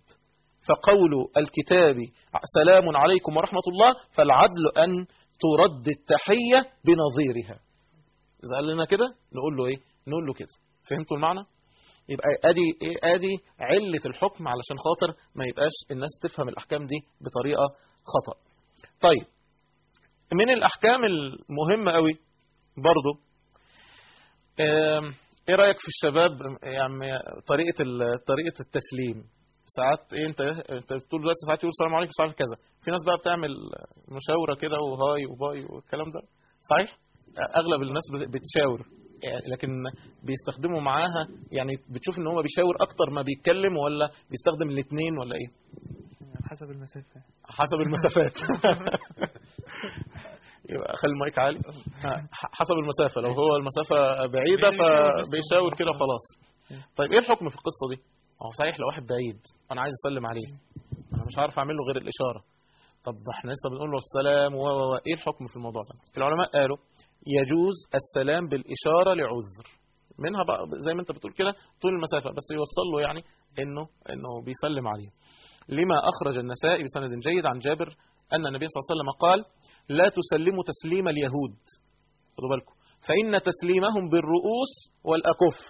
فقول الكتاب سلام عليكم ورحمة الله فالعدل أن ترد التحية بنظيرها إذا قال لنا كده نقول له إيه نقول له كده فهمتوا المعنى يبقى ادي ايه ادي عله الحكم علشان خاطر ما يبقاش الناس تفهم الاحكام دي بطريقه خطا طيب من الاحكام المهمه قوي برضو آم، ايه رايك في الشباب يعني طريقه ال- طريقه التسليم ساعات ايه انت انت بتقول دلوقتي ساعات يقول السلام عليكم ساعات كذا في ناس بقى بتعمل مشاوره كده وهاي وباي والكلام ده صحيح اغلب الناس بت- بتشاور يعني لكن بيستخدموا معاها يعني بتشوف ان هو بيشاور اكتر ما بيتكلم ولا بيستخدم الاثنين ولا ايه يعني حسب المسافة حسب المسافات يبقى خلي المايك عالي ح- حسب المسافة لو هو المسافة بعيدة فبيشاور كده وخلاص طيب ايه الحكم في القصة دي هو صحيح لو واحد بعيد انا عايز اسلم عليه انا مش عارف اعمل له غير الاشارة طب احنا لسه بنقول له السلام و و و ايه الحكم في الموضوع ده العلماء قالوا يجوز السلام بالإشارة لعذر منها بقى زي ما انت بتقول كده طول المسافة بس يوصل له يعني انه انه بيسلم عليه لما أخرج النسائي بسند جيد عن جابر أن النبي صلى الله عليه وسلم قال لا تسلموا تسليم اليهود خدوا بالكم فإن تسليمهم بالرؤوس والأكف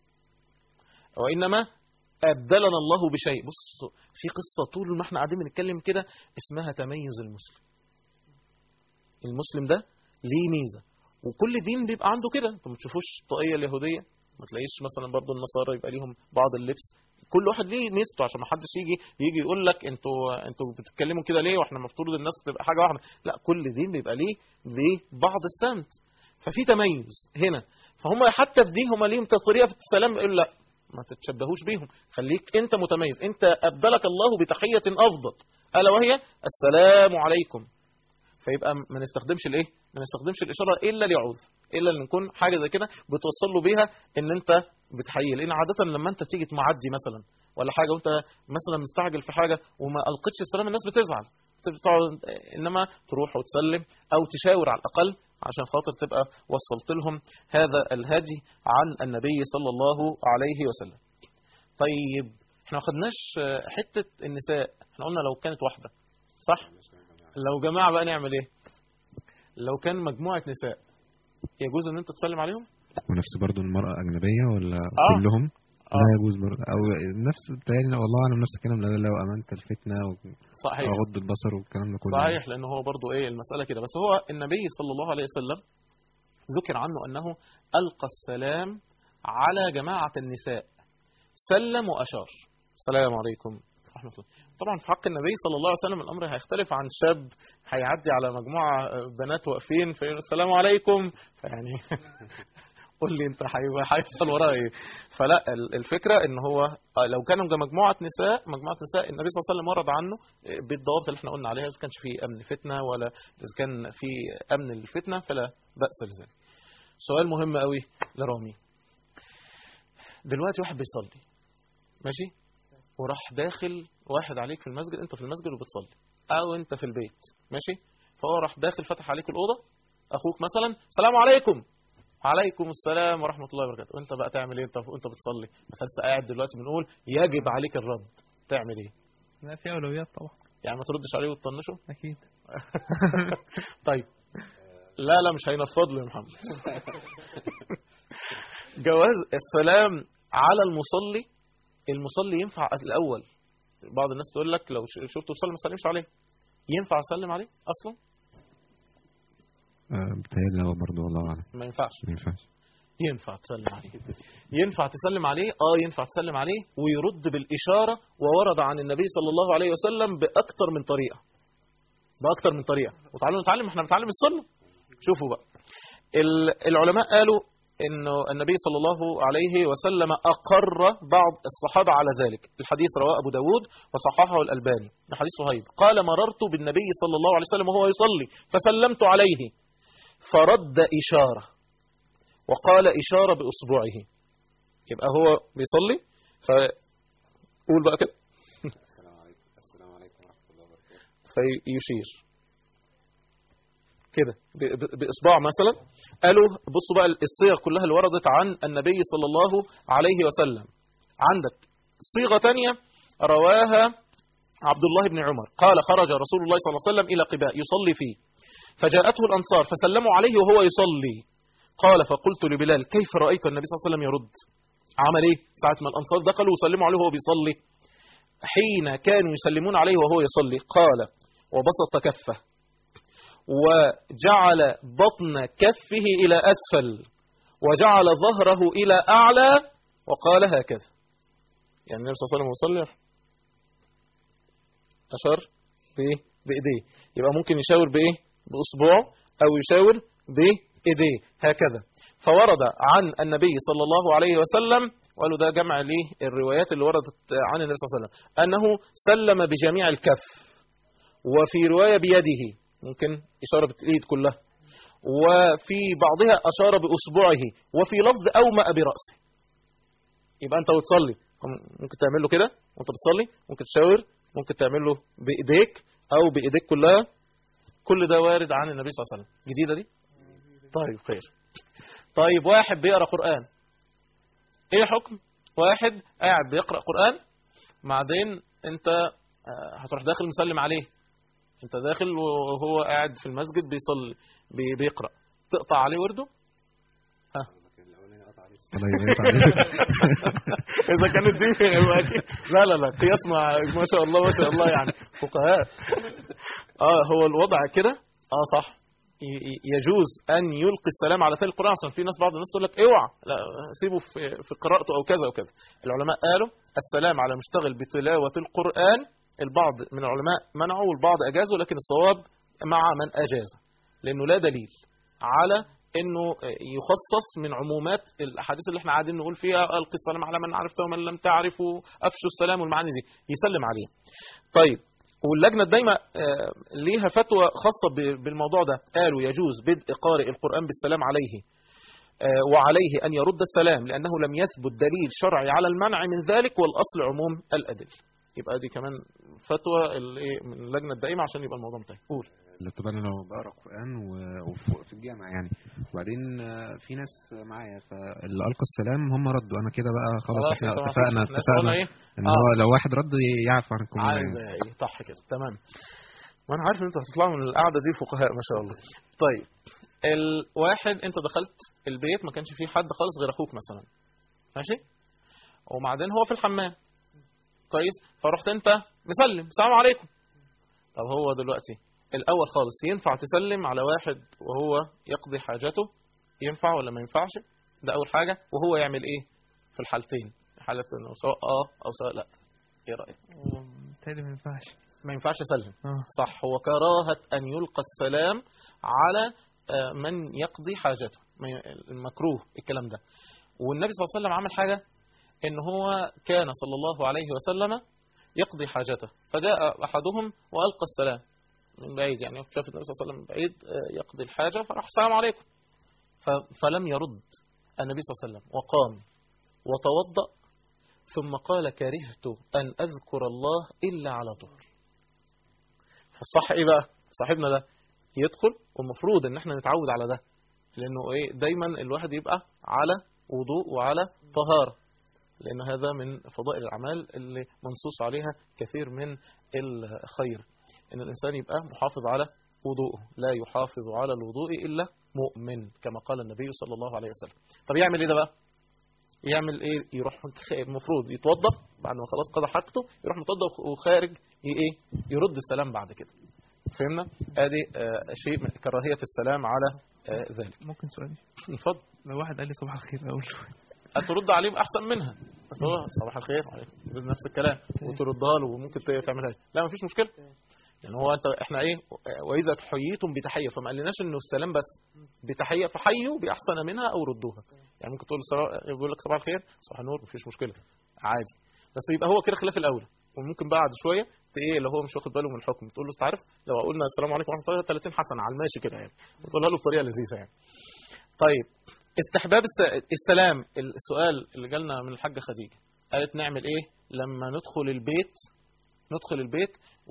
وإنما أبدلنا الله بشيء بص في قصة طول ما احنا قاعدين بنتكلم كده اسمها تميز المسلم المسلم ده ليه ميزة وكل دين بيبقى عنده كده انتوا ما تشوفوش الطاقية اليهودية ما تلاقيش مثلا برضو النصارى يبقى ليهم بعض اللبس كل واحد ليه ميزته عشان ما حدش يجي يجي يقول لك انتوا انتوا بتتكلموا كده ليه واحنا المفروض الناس تبقى حاجه واحده لا كل دين بيبقى ليه ليه بعض السمت ففي تميز هنا فهم حتى في دي هم ليهم طريقه في السلام يقول لا ما تتشبهوش بيهم خليك انت متميز انت ابدلك الله بتحيه افضل الا وهي السلام عليكم فيبقى ما نستخدمش الايه ما نستخدمش الاشاره الا لعوذ الا ان نكون حاجه زي كده بتوصل له بيها ان انت بتحيي لان عاده لما انت تيجي معدي مثلا ولا حاجه وانت مثلا مستعجل في حاجه وما القتش السلام الناس بتزعل بتقعد انما تروح وتسلم او تشاور على الاقل عشان خاطر تبقى وصلت لهم هذا الهدي عن النبي صلى الله عليه وسلم طيب احنا ما خدناش حته النساء احنا قلنا لو كانت واحده صح لو جماعه بقى نعمل ايه لو كان مجموعه نساء يجوز ان انت تسلم عليهم ونفس برضو المرأة أجنبية ولا آه. كلهم آه. لا يجوز برضو أو نفس بتهيألي والله أعلم نفس الكلام لا لو أمنت الفتنة صحيح وأغض البصر والكلام ده كله صحيح لأنه هو برضو إيه المسألة كده بس هو النبي صلى الله عليه وسلم ذكر عنه أنه ألقى السلام على جماعة النساء سلم وأشار السلام عليكم ورحمة الله طبعا في حق النبي صلى الله عليه وسلم الامر هيختلف عن شاب هيعدي على مجموعه بنات واقفين فيقول السلام عليكم فيعني قول لي انت هيبقى هيحصل وراه ايه فلا ال- الفكره ان هو آه، لو كانوا مجموعه نساء مجموعه نساء النبي صلى الله عليه وسلم ورد عنه آه، بالضوابط اللي احنا قلنا عليها ما كانش فيه امن فتنه ولا اذا كان في امن للفتنه فلا باس لذلك سؤال مهم قوي لرامي دلوقتي واحد بيصلي ماشي وراح داخل واحد عليك في المسجد انت في المسجد وبتصلي او انت في البيت ماشي فهو راح داخل فتح عليك الاوضه اخوك مثلا السلام عليكم عليكم السلام ورحمه الله وبركاته وانت بقى تعمل ايه انت وانت بتصلي مثلا لسه قاعد دلوقتي بنقول يجب عليك الرد تعمل ايه لا في اولويات طبعا يعني ما تردش عليه وتطنشه اكيد طيب لا لا مش هينفض له يا محمد جواز السلام على المصلي المصلي ينفع الاول بعض الناس تقول لك لو ش- شفته بيصلي ما تسلمش عليه ينفع اسلم عليه اصلا آه، بتهيألي هو برضه والله أعلم ما ينفعش ما ينفعش ينفع تسلم عليه ينفع تسلم عليه اه ينفع تسلم عليه ويرد بالإشارة وورد عن النبي صلى الله عليه وسلم بأكتر من طريقة بأكتر من طريقة وتعالوا نتعلم احنا بنتعلم السنة شوفوا بقى ال- العلماء قالوا انه النبي صلى الله عليه وسلم اقر بعض الصحابه على ذلك الحديث رواه ابو داود وصححه الالباني من حديث صهيب قال مررت بالنبي صلى الله عليه وسلم وهو يصلي فسلمت عليه فرد اشاره وقال اشاره باصبعه يبقى هو بيصلي فقول بقى كده السلام عليكم السلام عليكم ورحمة الله وبركاته فيشير كده ب- ب- بإصبع مثلا قالوا بصوا بقى الصيغ كلها اللي وردت عن النبي صلى الله عليه وسلم عندك صيغة تانية رواها عبد الله بن عمر قال خرج رسول الله صلى الله عليه وسلم إلى قباء يصلي فيه فجاءته الأنصار فسلموا عليه وهو يصلي قال فقلت لبلال كيف رأيت النبي صلى الله عليه وسلم يرد عمل ايه ساعة ما الأنصار دخلوا وسلموا عليه وهو بيصلي حين كانوا يسلمون عليه وهو يصلي قال وبسط كفه وجعل بطن كفه إلى أسفل وجعل ظهره إلى أعلى وقال هكذا يعني النبي صلى الله عليه وسلم يصلي أشار بإيه؟ بإيديه يبقى ممكن يشاور بإيه؟ بأصبعه أو يشاور بإيديه هكذا فورد عن النبي صلى الله عليه وسلم وقالوا ده جمع ليه الروايات اللي وردت عن النبي صلى الله عليه وسلم أنه سلم بجميع الكف وفي رواية بيده ممكن إشارة بالإيد كلها وفي بعضها أشار بأصبعه وفي لفظ أومأ برأسه يبقى أنت وتصلي ممكن تعمل له كده وأنت بتصلي ممكن تشاور ممكن تعمل له بإيديك أو بإيديك كلها كل ده وارد عن النبي صلى الله عليه وسلم جديدة دي طيب خير طيب واحد بيقرأ قرآن ايه حكم واحد قاعد بيقرأ قرآن بعدين انت آه، هتروح داخل مسلم عليه انت داخل وهو قاعد في المسجد بيصلي بي- بيقرأ تقطع عليه ورده الله يبارك عليك اذا كانت دي يبقى أكيد- لا لا لا قياس مع ما شاء الله ما شاء الله يعني فقهاء اه هو الوضع كده اه صح ي- ي- يجوز ان يلقي السلام على تالي القران عشان في ناس بعض الناس تقول لك اوعى لا سيبه في في قراءته او كذا وكذا العلماء قالوا السلام على المشتغل بتلاوه القران البعض من العلماء منعوا والبعض اجازوا لكن الصواب مع من اجاز لانه لا دليل على انه يخصص من عمومات الاحاديث اللي احنا قاعدين نقول فيها القي السلام على من عرفته ومن لم تعرفه افشوا السلام والمعاني دي يسلم عليه طيب واللجنة الدايمة آه، ليها فتوى خاصة ب- بالموضوع ده قالوا يجوز بدء قارئ القرآن بالسلام عليه آه، وعليه أن يرد السلام لأنه لم يثبت دليل شرعي على المنع من ذلك والأصل عموم الأدلة يبقى دي كمان فتوى ال- إيه، من اللجنة الدائمة عشان يبقى الموضوع منتهي قول لا طبعا انا لو بقرا قران و- وف- في الجامع يعني وبعدين آه، في ناس معايا فاللي القى السلام هم ردوا انا كده بقى خلاص خلاص احنا أنت ما اتفقنا فيش- الناس قلنا اتفقنا إيه ان آه. هو لو واحد رد يعفو عن الكل عايز إيه صح كده تمام وانا عارف ان انتوا هتطلعوا من القعده دي فقهاء ما شاء الله طيب الواحد انت دخلت البيت ما كانش فيه حد خالص غير اخوك مثلا ماشي وبعدين هو في الحمام كويس فرحت انت مسلم السلام عليكم طب هو دلوقتي الاول خالص ينفع تسلم على واحد وهو يقضي حاجته ينفع ولا ما ينفعش ده اول حاجه وهو يعمل ايه في الحالتين حاله انه سواء اه او سواء لا ايه رايك تالي ما ينفعش ما ينفعش يسلم اه صح هو كراهة أن يلقى السلام على آه، من يقضي حاجته ما ي- المكروه الكلام ده والنبي صلى الله عليه وسلم عمل حاجة إن هو كان صلى الله عليه وسلم يقضي حاجته فجاء أحدهم وألقى السلام من بعيد يعني شاف النبي صلى الله عليه وسلم من بعيد آه، يقضي الحاجة فراح السلام عليكم ف- فلم يرد النبي صلى الله عليه وسلم وقام وتوضأ ثم قال كرهت أن أذكر الله إلا على طهر فالصح إيه بقى صاحبنا ده يدخل والمفروض إن احنا نتعود على ده لأنه إيه دايما الواحد يبقى على وضوء وعلى طهارة لأن هذا من فضائل الأعمال اللي منصوص عليها كثير من الخير إن الإنسان يبقى محافظ على وضوءه لا يحافظ على الوضوء إلا مؤمن كما قال النبي صلى الله عليه وسلم طب يعمل إيه ده بقى يعمل ايه يروح المفروض يتوضا بعد ما خلاص قضى حاجته يروح متوضا وخارج ي- ايه يرد السلام بعد كده فهمنا ادي آه شيء من كراهيه السلام على آه ذلك ممكن سؤال اتفضل لو واحد قال لي صباح الخير اقول له هترد عليه احسن منها هتقول له صباح الخير وعليكم نفس الكلام وتردها له وممكن ت- تعملها له. لا مفيش مشكله يعني هو انت احنا ايه واذا حييتم بتحيه فما قالناش انه السلام بس بتحيه فحيوا باحسن منها او ردوها يعني ممكن تقول صباح- يقول لك صباح الخير صباح النور مفيش مشكله عادي بس يبقى هو كده خلاف الاولى وممكن بعد شويه ت- ايه لو هو مش واخد باله من الحكم تقول له انت عارف لو قلنا السلام عليكم ورحمه الله 30 حسنه على الماشي كده يعني وتقولها له بطريقه لذيذه يعني طيب استحباب الس- السلام السؤال اللي جالنا من الحاجه خديجه قالت نعمل ايه لما ندخل البيت ندخل البيت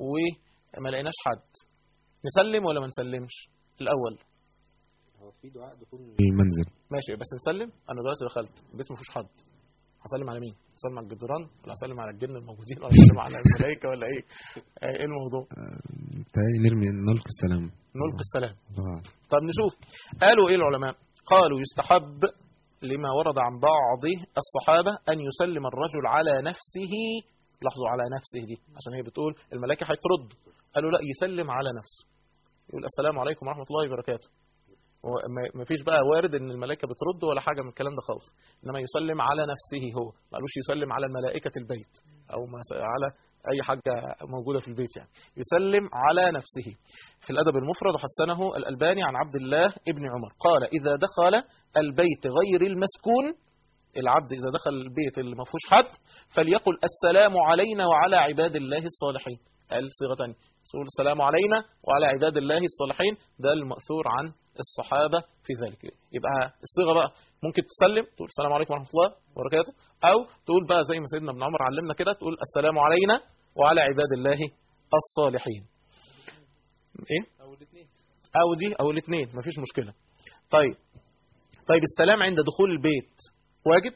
وما لقيناش حد نسلم ولا ما نسلمش الاول هو في دعاء دخول المنزل ماشي بس نسلم انا دلوقتي دخلت البيت ما فيهوش حد هسلم على مين هسلم على الجدران ولا هسلم على الجن الموجودين ولا هسلم على الملائكه ولا ايه ايه الموضوع بتهيألي نرمي نلقي السلام نلقي السلام الله أعلم. طب نشوف قالوا ايه العلماء قالوا يستحب لما ورد عن بعض الصحابة أن يسلم الرجل على نفسه لاحظوا على نفسه دي عشان هي بتقول الملائكة هيترد قالوا لا يسلم على نفسه يقول السلام عليكم ورحمة الله وبركاته ما فيش بقى وارد ان الملائكة بترد ولا حاجة من الكلام ده خالص انما يسلم على نفسه هو ما قالوش يسلم على ملائكة البيت او ما س- على اي حاجة موجودة في البيت يعني يسلم على نفسه في الأدب المفرد حسنه الألباني عن عبد الله ابن عمر قال إذا دخل البيت غير المسكون العبد إذا دخل البيت اللي ما فيهوش حد فليقل السلام علينا وعلى عباد الله الصالحين قال صيغة تانية يقول السلام علينا وعلى عباد الله الصالحين ده المأثور عن الصحابة في ذلك يبقى الصيغة بقى ممكن تسلم تقول السلام عليكم ورحمة الله وبركاته أو تقول بقى زي ما سيدنا ابن عمر علمنا كده تقول السلام علينا وعلى عباد الله الصالحين ايه او الاثنين او دي او الاثنين مفيش مشكله طيب طيب السلام عند دخول البيت واجب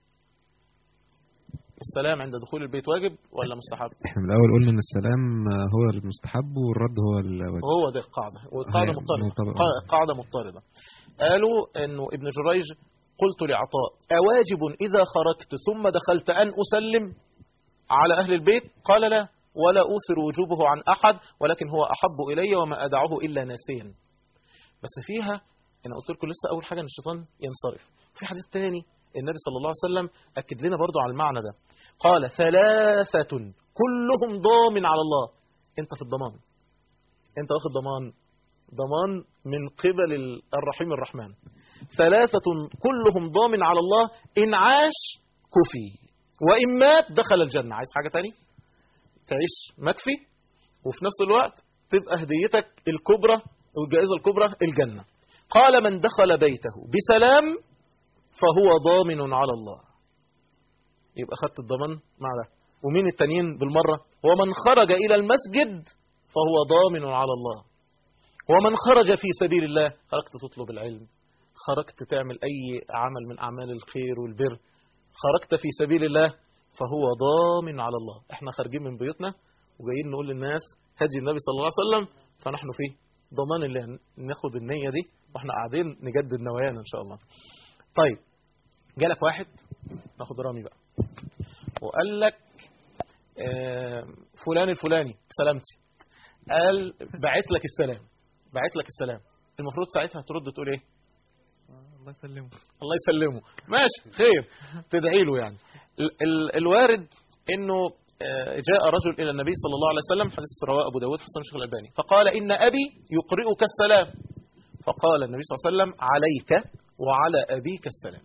السلام عند دخول البيت واجب ولا مستحب احنا من الأول قلنا إن السلام هو المستحب والرد هو الواجب هو ده القاعده والقاعده هي مضطرده مضطردة. قا- قاعده مضطرده قالوا انه ابن جريج قلت لعطاء اواجب اذا خرجت ثم دخلت ان اسلم على اهل البيت قال لا ولا اوثر وجوبه عن احد ولكن هو احب الي وما ادعه الا ناسيا بس فيها انا قلت لكم لسه اول حاجه ان الشيطان ينصرف في حديث تاني النبي صلى الله عليه وسلم اكد لنا برضو على المعنى ده قال ثلاثه كلهم ضامن على الله انت في الضمان انت واخد ضمان ضمان من قبل ال- الرحيم الرحمن ثلاثة كلهم ضامن على الله إن عاش كفي وإن مات دخل الجنة عايز حاجة تاني تعيش مكفي وفي نفس الوقت تبقى هديتك الكبرى والجائزة الكبرى الجنة قال من دخل بيته بسلام فهو ضامن على الله يبقى خدت الضمان مع ده ومين التانيين بالمرة ومن خرج إلى المسجد فهو ضامن على الله ومن خرج في سبيل الله خرجت تطلب العلم خرجت تعمل أي عمل من أعمال الخير والبر خرجت في سبيل الله فهو ضامن على الله احنا خارجين من بيوتنا وجايين نقول للناس هدي النبي صلى الله عليه وسلم فنحن في ضمان اللي ناخد النية دي واحنا قاعدين نجدد نوايانا ان شاء الله طيب جالك واحد ناخد رامي بقى وقال لك آه، فلان الفلاني بسلامتي قال بعت لك السلام بعت لك السلام المفروض ساعتها ترد تقول ايه آه، الله يسلمه الله يسلمه ماشي خير تدعي له يعني ال ال الوارد انه آه، جاء رجل إلى النبي صلى الله عليه وسلم حديث رواه أبو داود حسن الشيخ الألباني فقال إن أبي يقرئك السلام فقال النبي صلى الله عليه وسلم عليك وعلى أبيك السلام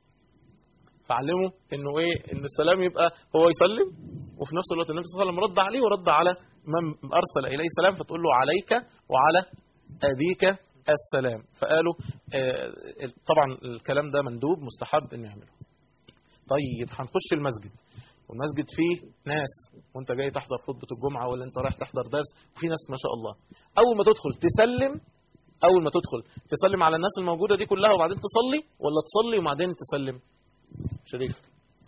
فعلمه انه ايه ان السلام يبقى هو يسلم وفي نفس الوقت النبي صلى الله عليه وسلم رد عليه ورد على من ارسل اليه سلام فتقول له عليك وعلى ابيك السلام فقالوا آه، طبعا الكلام ده مندوب مستحب ان يعمله طيب هنخش المسجد والمسجد فيه ناس وانت جاي تحضر خطبة الجمعة ولا انت رايح تحضر درس وفي ناس ما شاء الله اول ما تدخل تسلم اول ما تدخل تسلم على الناس الموجودة دي كلها وبعدين تصلي ولا تصلي وبعدين تسلم شريف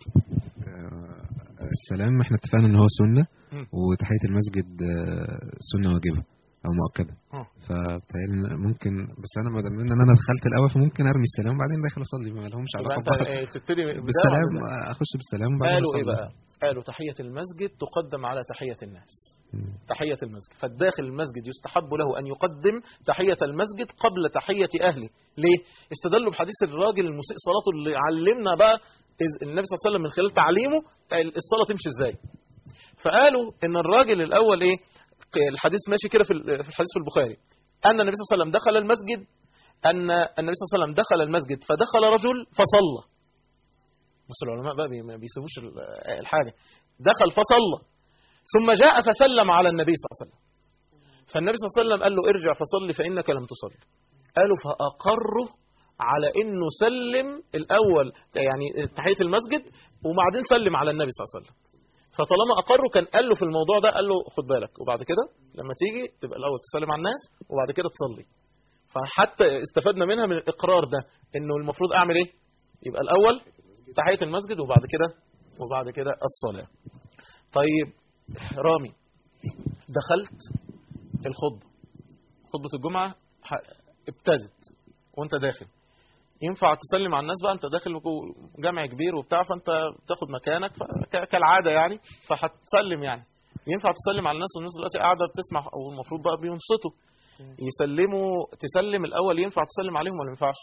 آه، السلام احنا اتفقنا ان هو سنة مم. وتحية المسجد آه، سنة واجبة او مؤكدة اه. فبتهيألي ممكن بس انا ما دام ان انا دخلت الاول فممكن ارمي السلام وبعدين داخل اصلي ما لهمش يبقى علاقة انت ببعض آه، تبتدي بداية بالسلام ولا لا؟ آه، اخش بالسلام وبعدين قالوا ايه أصلي. بقى قالوا تحية المسجد تقدم على تحية الناس مم. تحية المسجد فالداخل المسجد يستحب له أن يقدم تحية المسجد قبل تحية أهله ليه؟ استدلوا بحديث الراجل المسيء صلاته اللي علمنا بقى إذ النبي صلى الله عليه وسلم من خلال تعليمه الصلاة تمشي إزاي فقالوا إن الراجل الأول إيه الحديث ماشي كده في ال- في الحديث في البخاري أن النبي صلى الله عليه وسلم دخل المسجد أن النبي صلى الله عليه وسلم دخل المسجد فدخل رجل فصلى بس العلماء بقى بي- ما بيسيبوش ال- الحاجة دخل فصلى ثم جاء فسلم على النبي صلى الله عليه وسلم فالنبي صلى الله عليه وسلم قال له ارجع فصلي فإنك لم تصلي قالوا فأقره على انه سلم الاول يعني تحيه المسجد وبعدين سلم على النبي صلى الله عليه وسلم فطالما اقره كان قال له في الموضوع ده قال له خد بالك وبعد كده لما تيجي تبقى الاول تسلم على الناس وبعد كده تصلي فحتى استفدنا منها من الاقرار ده انه المفروض اعمل ايه يبقى الاول تحيه المسجد وبعد كده وبعد كده الصلاه طيب رامي دخلت الخطبه خطبه الجمعه ح- ابتدت وانت داخل ينفع تسلم على الناس بقى انت داخل جمع كبير وبتاع فانت تاخد مكانك فك- كالعاده يعني فهتسلم يعني ينفع تسلم على الناس والناس دلوقتي قاعده بتسمع او المفروض بقى بينصتوا يسلموا تسلم الاول ينفع تسلم عليهم ولا ما ينفعش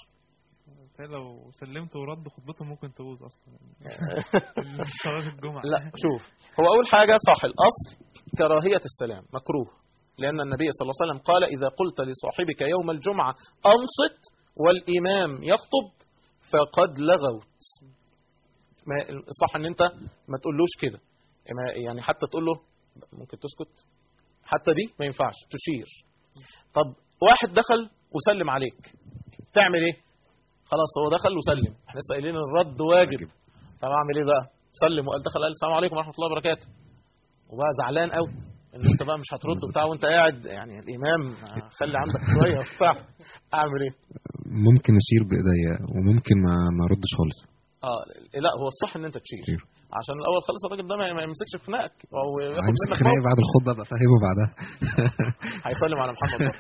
لو سلمت ورد خطبته ممكن تبوظ اصلا صلاه الجمعه لا شوف هو اول حاجه صح الاصل كراهيه السلام مكروه لان النبي صلى الله عليه وسلم قال اذا قلت لصاحبك يوم الجمعه انصت والامام يخطب فقد لغوت ما الصح ان انت ما تقولوش كده ما- يعني حتى تقول له ممكن تسكت حتى دي ما ينفعش تشير طب واحد دخل وسلم عليك تعمل ايه خلاص هو دخل وسلم احنا لسه قايلين الرد واجب طب اعمل ايه بقى سلم وقال دخل قال السلام عليكم ورحمه الله وبركاته وبقى زعلان قوي ان انت بقى مش هترد وبتاع وانت قاعد يعني الامام خلي عندك شويه وبتاع اعمل ايه ممكن اشير بايديا وممكن ما ما اردش خالص اه لا هو الصح ان انت تشير تشير. عشان الاول خالص الراجل ده ما ما يمسكش في خناقك او ياخد هيمسك منك خناقي موقف. بعد الخطبه ابقى فاهمه بعدها هيسلم على محمد برضه.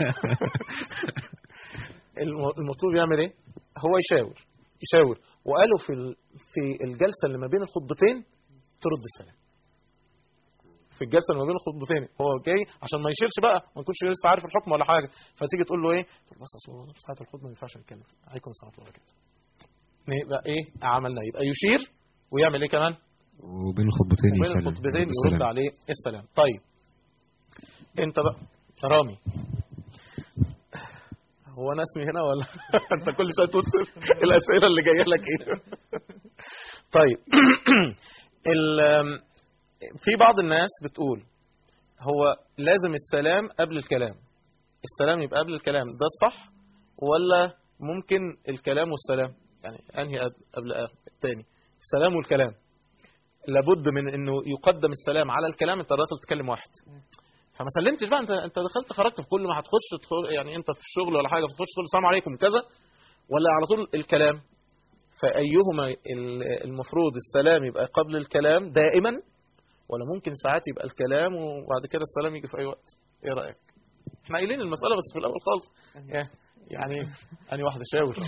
الم- المطلوب يعمل ايه هو يشاور يشاور وقالوا في ال- في الجلسه اللي ما بين الخطبتين ترد السلام في الجلسه اللي ما بين الخطبتين هو جاي عشان ما يشيلش بقى ما يكونش لسه عارف الحكم ولا حاجه فتيجي تقول له ايه تقول بس اصل هو في ساعه الخطبه ما ينفعش نتكلم عليكم السلام ورحمه الله وبركاته يبقى ايه عملنا يبقى يشير ويعمل ايه كمان وبين الخطبتين وبين يسلم الخطبتين يرد بالسلام. عليه السلام طيب انت بقى رامي هو انا اسمي هنا ولا انت كل شويه توصف الاسئله اللي جايه لك ايه طيب ال- في بعض الناس بتقول هو لازم السلام قبل الكلام السلام يبقى قبل الكلام ده الصح ولا ممكن الكلام والسلام يعني انهي قبل- قبل الثاني السلام والكلام لابد من انه يقدم السلام على الكلام انت داخل تكلم واحد فما سلمتش بقى انت انت دخلت خرجت في كل ما هتخش تدخل يعني انت في الشغل ولا حاجه بتخش تقول السلام عليكم كذا ولا على طول الكلام فايهما ال- المفروض السلام يبقى قبل الكلام دائما ولا ممكن ساعات يبقى الكلام وبعد كده السلام يجي في اي وقت ايه رايك احنا قايلين المساله بس في الاول خالص إيه؟ يعني اني واحد شاور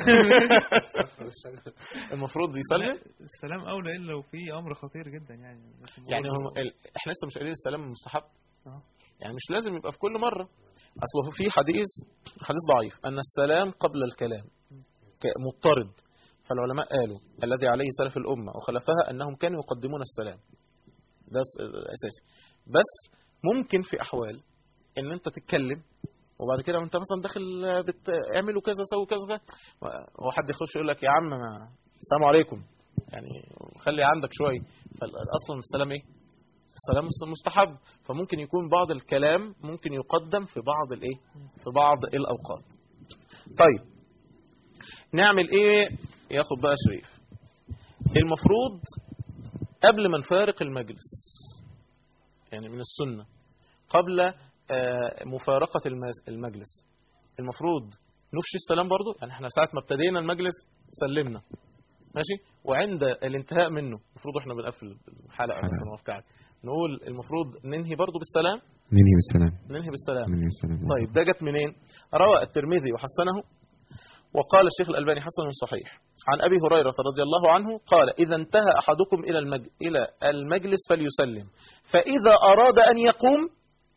المفروض يسلم السلام اولى الا لو في امر خطير جدا يعني بس يعني برضه- هم ال... احنا لسه مش قايلين السلام مستحب آه. يعني مش لازم يبقى في كل مرة اصل هو في حديث حديث ضعيف ان السلام قبل الكلام ك- مضطرد فالعلماء قالوا الذي عليه سلف الأمة وخلفها أنهم كانوا يقدمون السلام ده س- الاساسي بس ممكن في احوال ان انت تتكلم وبعد كده وانت مثلا داخل بتعملوا كذا سووا كذا كذا هو حد يخش يقول لك يا عم ما- السلام عليكم يعني خلي عندك شويه فاصلا السلام ايه السلام مست- مستحب فممكن يكون بعض الكلام ممكن يقدم في بعض الايه في بعض الاوقات طيب نعمل ايه ياخد بقى شريف المفروض قبل ما نفارق المجلس يعني من السنة قبل آه، مفارقة المز- المجلس المفروض نفشي السلام برضو يعني احنا ساعة ما ابتدينا المجلس سلمنا ماشي وعند الانتهاء منه المفروض احنا بنقفل الحلقة مثلا وفي قاعد نقول المفروض ننهي برضو بالسلام ننهي بالسلام ننهي بالسلام ننهي بالسلام طيب ده جت منين روى الترمذي وحسنه وقال الشيخ الألباني حسن صحيح عن أبي هريرة رضي الله عنه قال إذا انتهى أحدكم إلى المج... إلى المجلس فليسلم فإذا أراد أن يقوم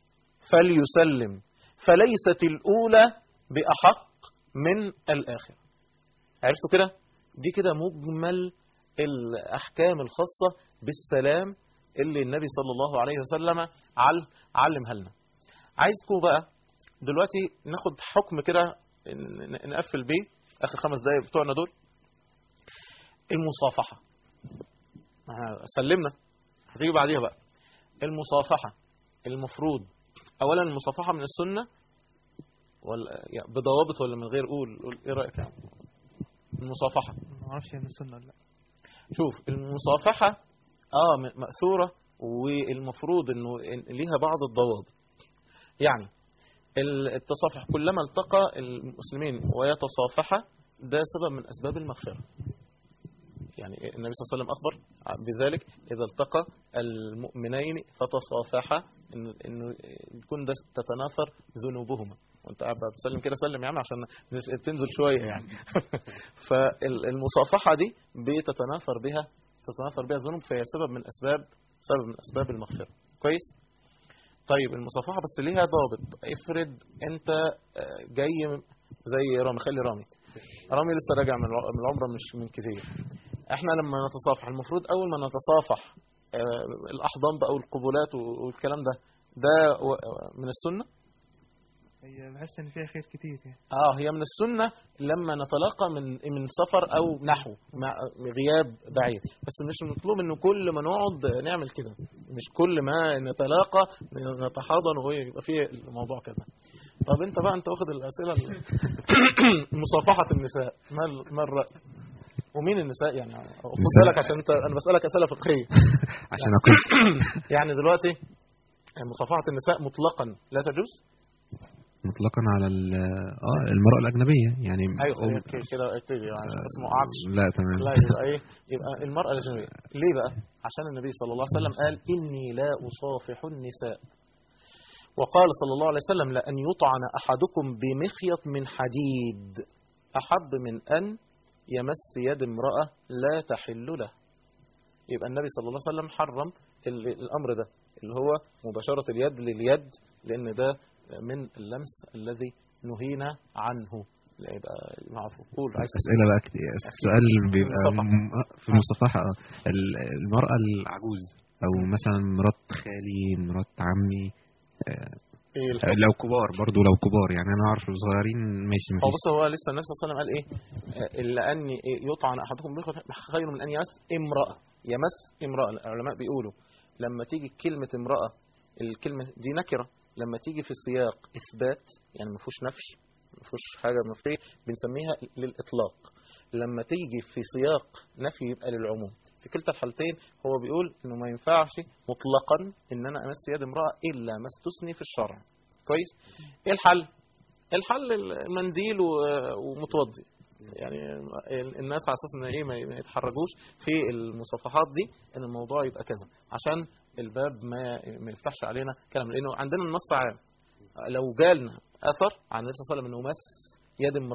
فليسلم فليست الأولى بأحق من الآخر عرفتوا كده دي كده مجمل الأحكام الخاصة بالسلام اللي النبي صلى الله عليه وسلم عل... علمها لنا عايزكم بقى دلوقتي ناخد حكم كده ن- نقفل بيه اخر خمس دقايق بتوعنا دول المصافحه آه، سلمنا هتيجي بعديها بقى المصافحه المفروض اولا المصافحه من السنه ولا يعني بضوابط ولا من غير قول قول ايه رايك يعني المصافحه ما اعرفش هي من السنه ولا لا شوف المصافحة اه م- مأثورة والمفروض انه إن- ليها بعض الضوابط يعني ال- التصافح كلما التقى المسلمين ويتصافحا ده سبب من اسباب المغفرة يعني النبي صلى الله عليه وسلم اخبر بذلك اذا التقى المؤمنين فتصافحا إن- انه يكون ده تتناثر ذنوبهما وانت قاعد بقى بتسلم كده سلم يا عم عشان نس- تنزل شويه يعني فالمصافحه دي بتتناثر بها تتناثر بها الذنوب فهي سبب من اسباب سبب من اسباب المغفره كويس طيب المصافحه بس ليها ضابط افرض انت آه، جاي زي رامي خلي رامي رامي لسه راجع من الع- من العمره مش من كتير احنا لما نتصافح المفروض اول ما نتصافح آه، الاحضان بقى والقبلات والكلام ده ده و- من السنه هي بحس ان فيها خير كتير يعني اه هي من السنة لما نتلاقى من من سفر او نحو مع غياب بعيد بس مش مطلوب انه كل ما نقعد نعمل كده مش كل ما نتلاقى نتحاضن ويبقى فيه الموضوع كده طب انت بقى انت واخد الاسئله ال- مصافحه النساء ما ال- ما الراي ومين النساء يعني خد نساء. بالك عشان انت انا بسالك اسئله فقهيه عشان اكون يعني دلوقتي مصافحه النساء مطلقا لا تجوز مطلقا على ال- اه المرأة الأجنبية يعني ايوه أم- خليك كده ابتدي يعني بس ما قعدش لا تمام لا يبقى ايه يبقى المرأة الأجنبية ليه بقى عشان النبي صلى الله عليه وسلم قال إني لا أصافح النساء وقال صلى الله عليه وسلم لأن يطعن أحدكم بمخيط من حديد أحب من أن يمس يد امرأة لا تحل له يبقى النبي صلى الله عليه وسلم حرم ال- الأمر ده اللي هو مباشرة اليد لليد لأن ده من اللمس الذي نهينا عنه لا يبقى معروف قول عايز أسئلة بقى كتير السؤال بيبقى المصافحة. م- آه، في المصافحة اه ال- المرأة العجوز أو مثلا مرات خالي مرات عمي آه، ايه الفرق؟ لو كبار برضو لو كبار يعني أنا أعرف لو صغيرين ماشي هو مفيش بص هو لسه النبي صلى الله عليه وسلم قال ايه آه، الا ان يطعن احدكم بخيط خير من ان يمس امراه يمس امراه العلماء بيقولوا لما تيجي كلمه امراه الكلمه دي نكره لما تيجي في السياق اثبات يعني ما فيهوش نفي ما فيهوش حاجه منفيه بنسميها للاطلاق لما تيجي في سياق نفي يبقى للعموم في كلتا الحالتين هو بيقول انه ما ينفعش مطلقا ان انا امس يد امراه الا ما استثني في الشرع كويس ايه الحل الحل المنديل و- ومتوضي يعني الناس على اساس ان ايه ما ما يتحرجوش في المصافحات دي ان الموضوع يبقى كذا عشان الباب ما ما يفتحش علينا كلام لانه عندنا النص عام لو جالنا اثر عن النبي صلى الله عليه وسلم انه مس يد امراه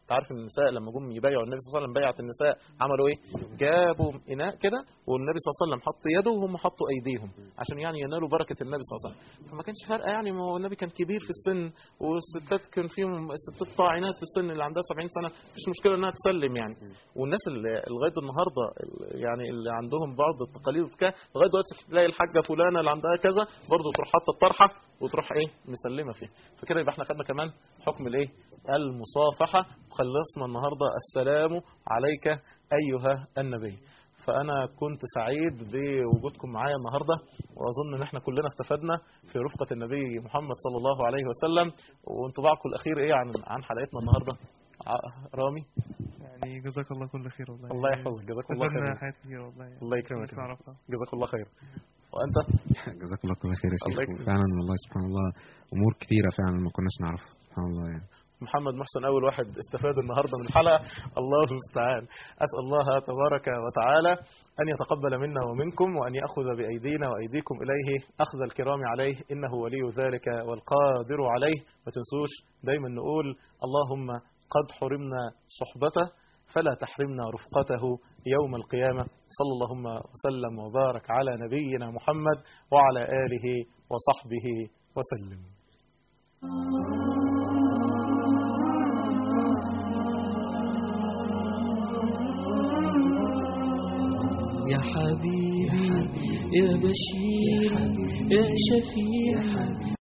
انت عارف ان النساء لما جم يبايعوا النبي صلى الله عليه وسلم بيعت النساء عملوا ايه جابوا اناء كده والنبي صلى الله عليه وسلم حط يده وهم حطوا ايديهم عشان يعني ينالوا بركه النبي صلى الله عليه وسلم فما كانش فارقه يعني ما هو النبي كان كبير في السن والستات كان فيهم ستات طاعنات في السن اللي عندها 70 سنه مفيش مشكله انها تسلم يعني والناس اللي لغايه النهارده يعني اللي عندهم بعض التقاليد وكده لغايه دلوقتي تلاقي الحاجه فلانه اللي عندها كذا برضه تروح حاطه الطرحه وتروح ايه مسلمه فيها فكده يبقى احنا خدنا كمان حكم الايه المصافحه وخلصنا النهارده السلام عليك ايها النبي فانا كنت سعيد بوجودكم معايا النهارده واظن ان احنا كلنا استفدنا في رفقه النبي محمد صلى الله عليه وسلم وانطباعكم الاخير ايه عن عن حلقتنا النهارده ع- رامي يعني جزاك الله كل خير والله الله يحفظك جزاك الله استفدنا خير حاجات كتير والله يعني. الله يكرمك كنت نعرفها. جزاك الله خير وانت جزاك الله كل خير يا الله شيخ يكرمك. فعلا والله سبحان الله امور كتيره فعلا ما كناش نعرفها سبحان الله يعني محمد محسن أول واحد استفاد النهاردة من الحلقة الله المستعان أسأل الله تبارك وتعالى أن يتقبل منا ومنكم وأن يأخذ بأيدينا وأيديكم إليه أخذ الكرام عليه إنه ولي ذلك والقادر عليه ما تنسوش دايما نقول اللهم قد حرمنا صحبته فلا تحرمنا رفقته يوم القيامة صلى اللهم وسلم وبارك على نبينا محمد وعلى آله وصحبه وسلم يا حبيبي يا بشير يا شفيع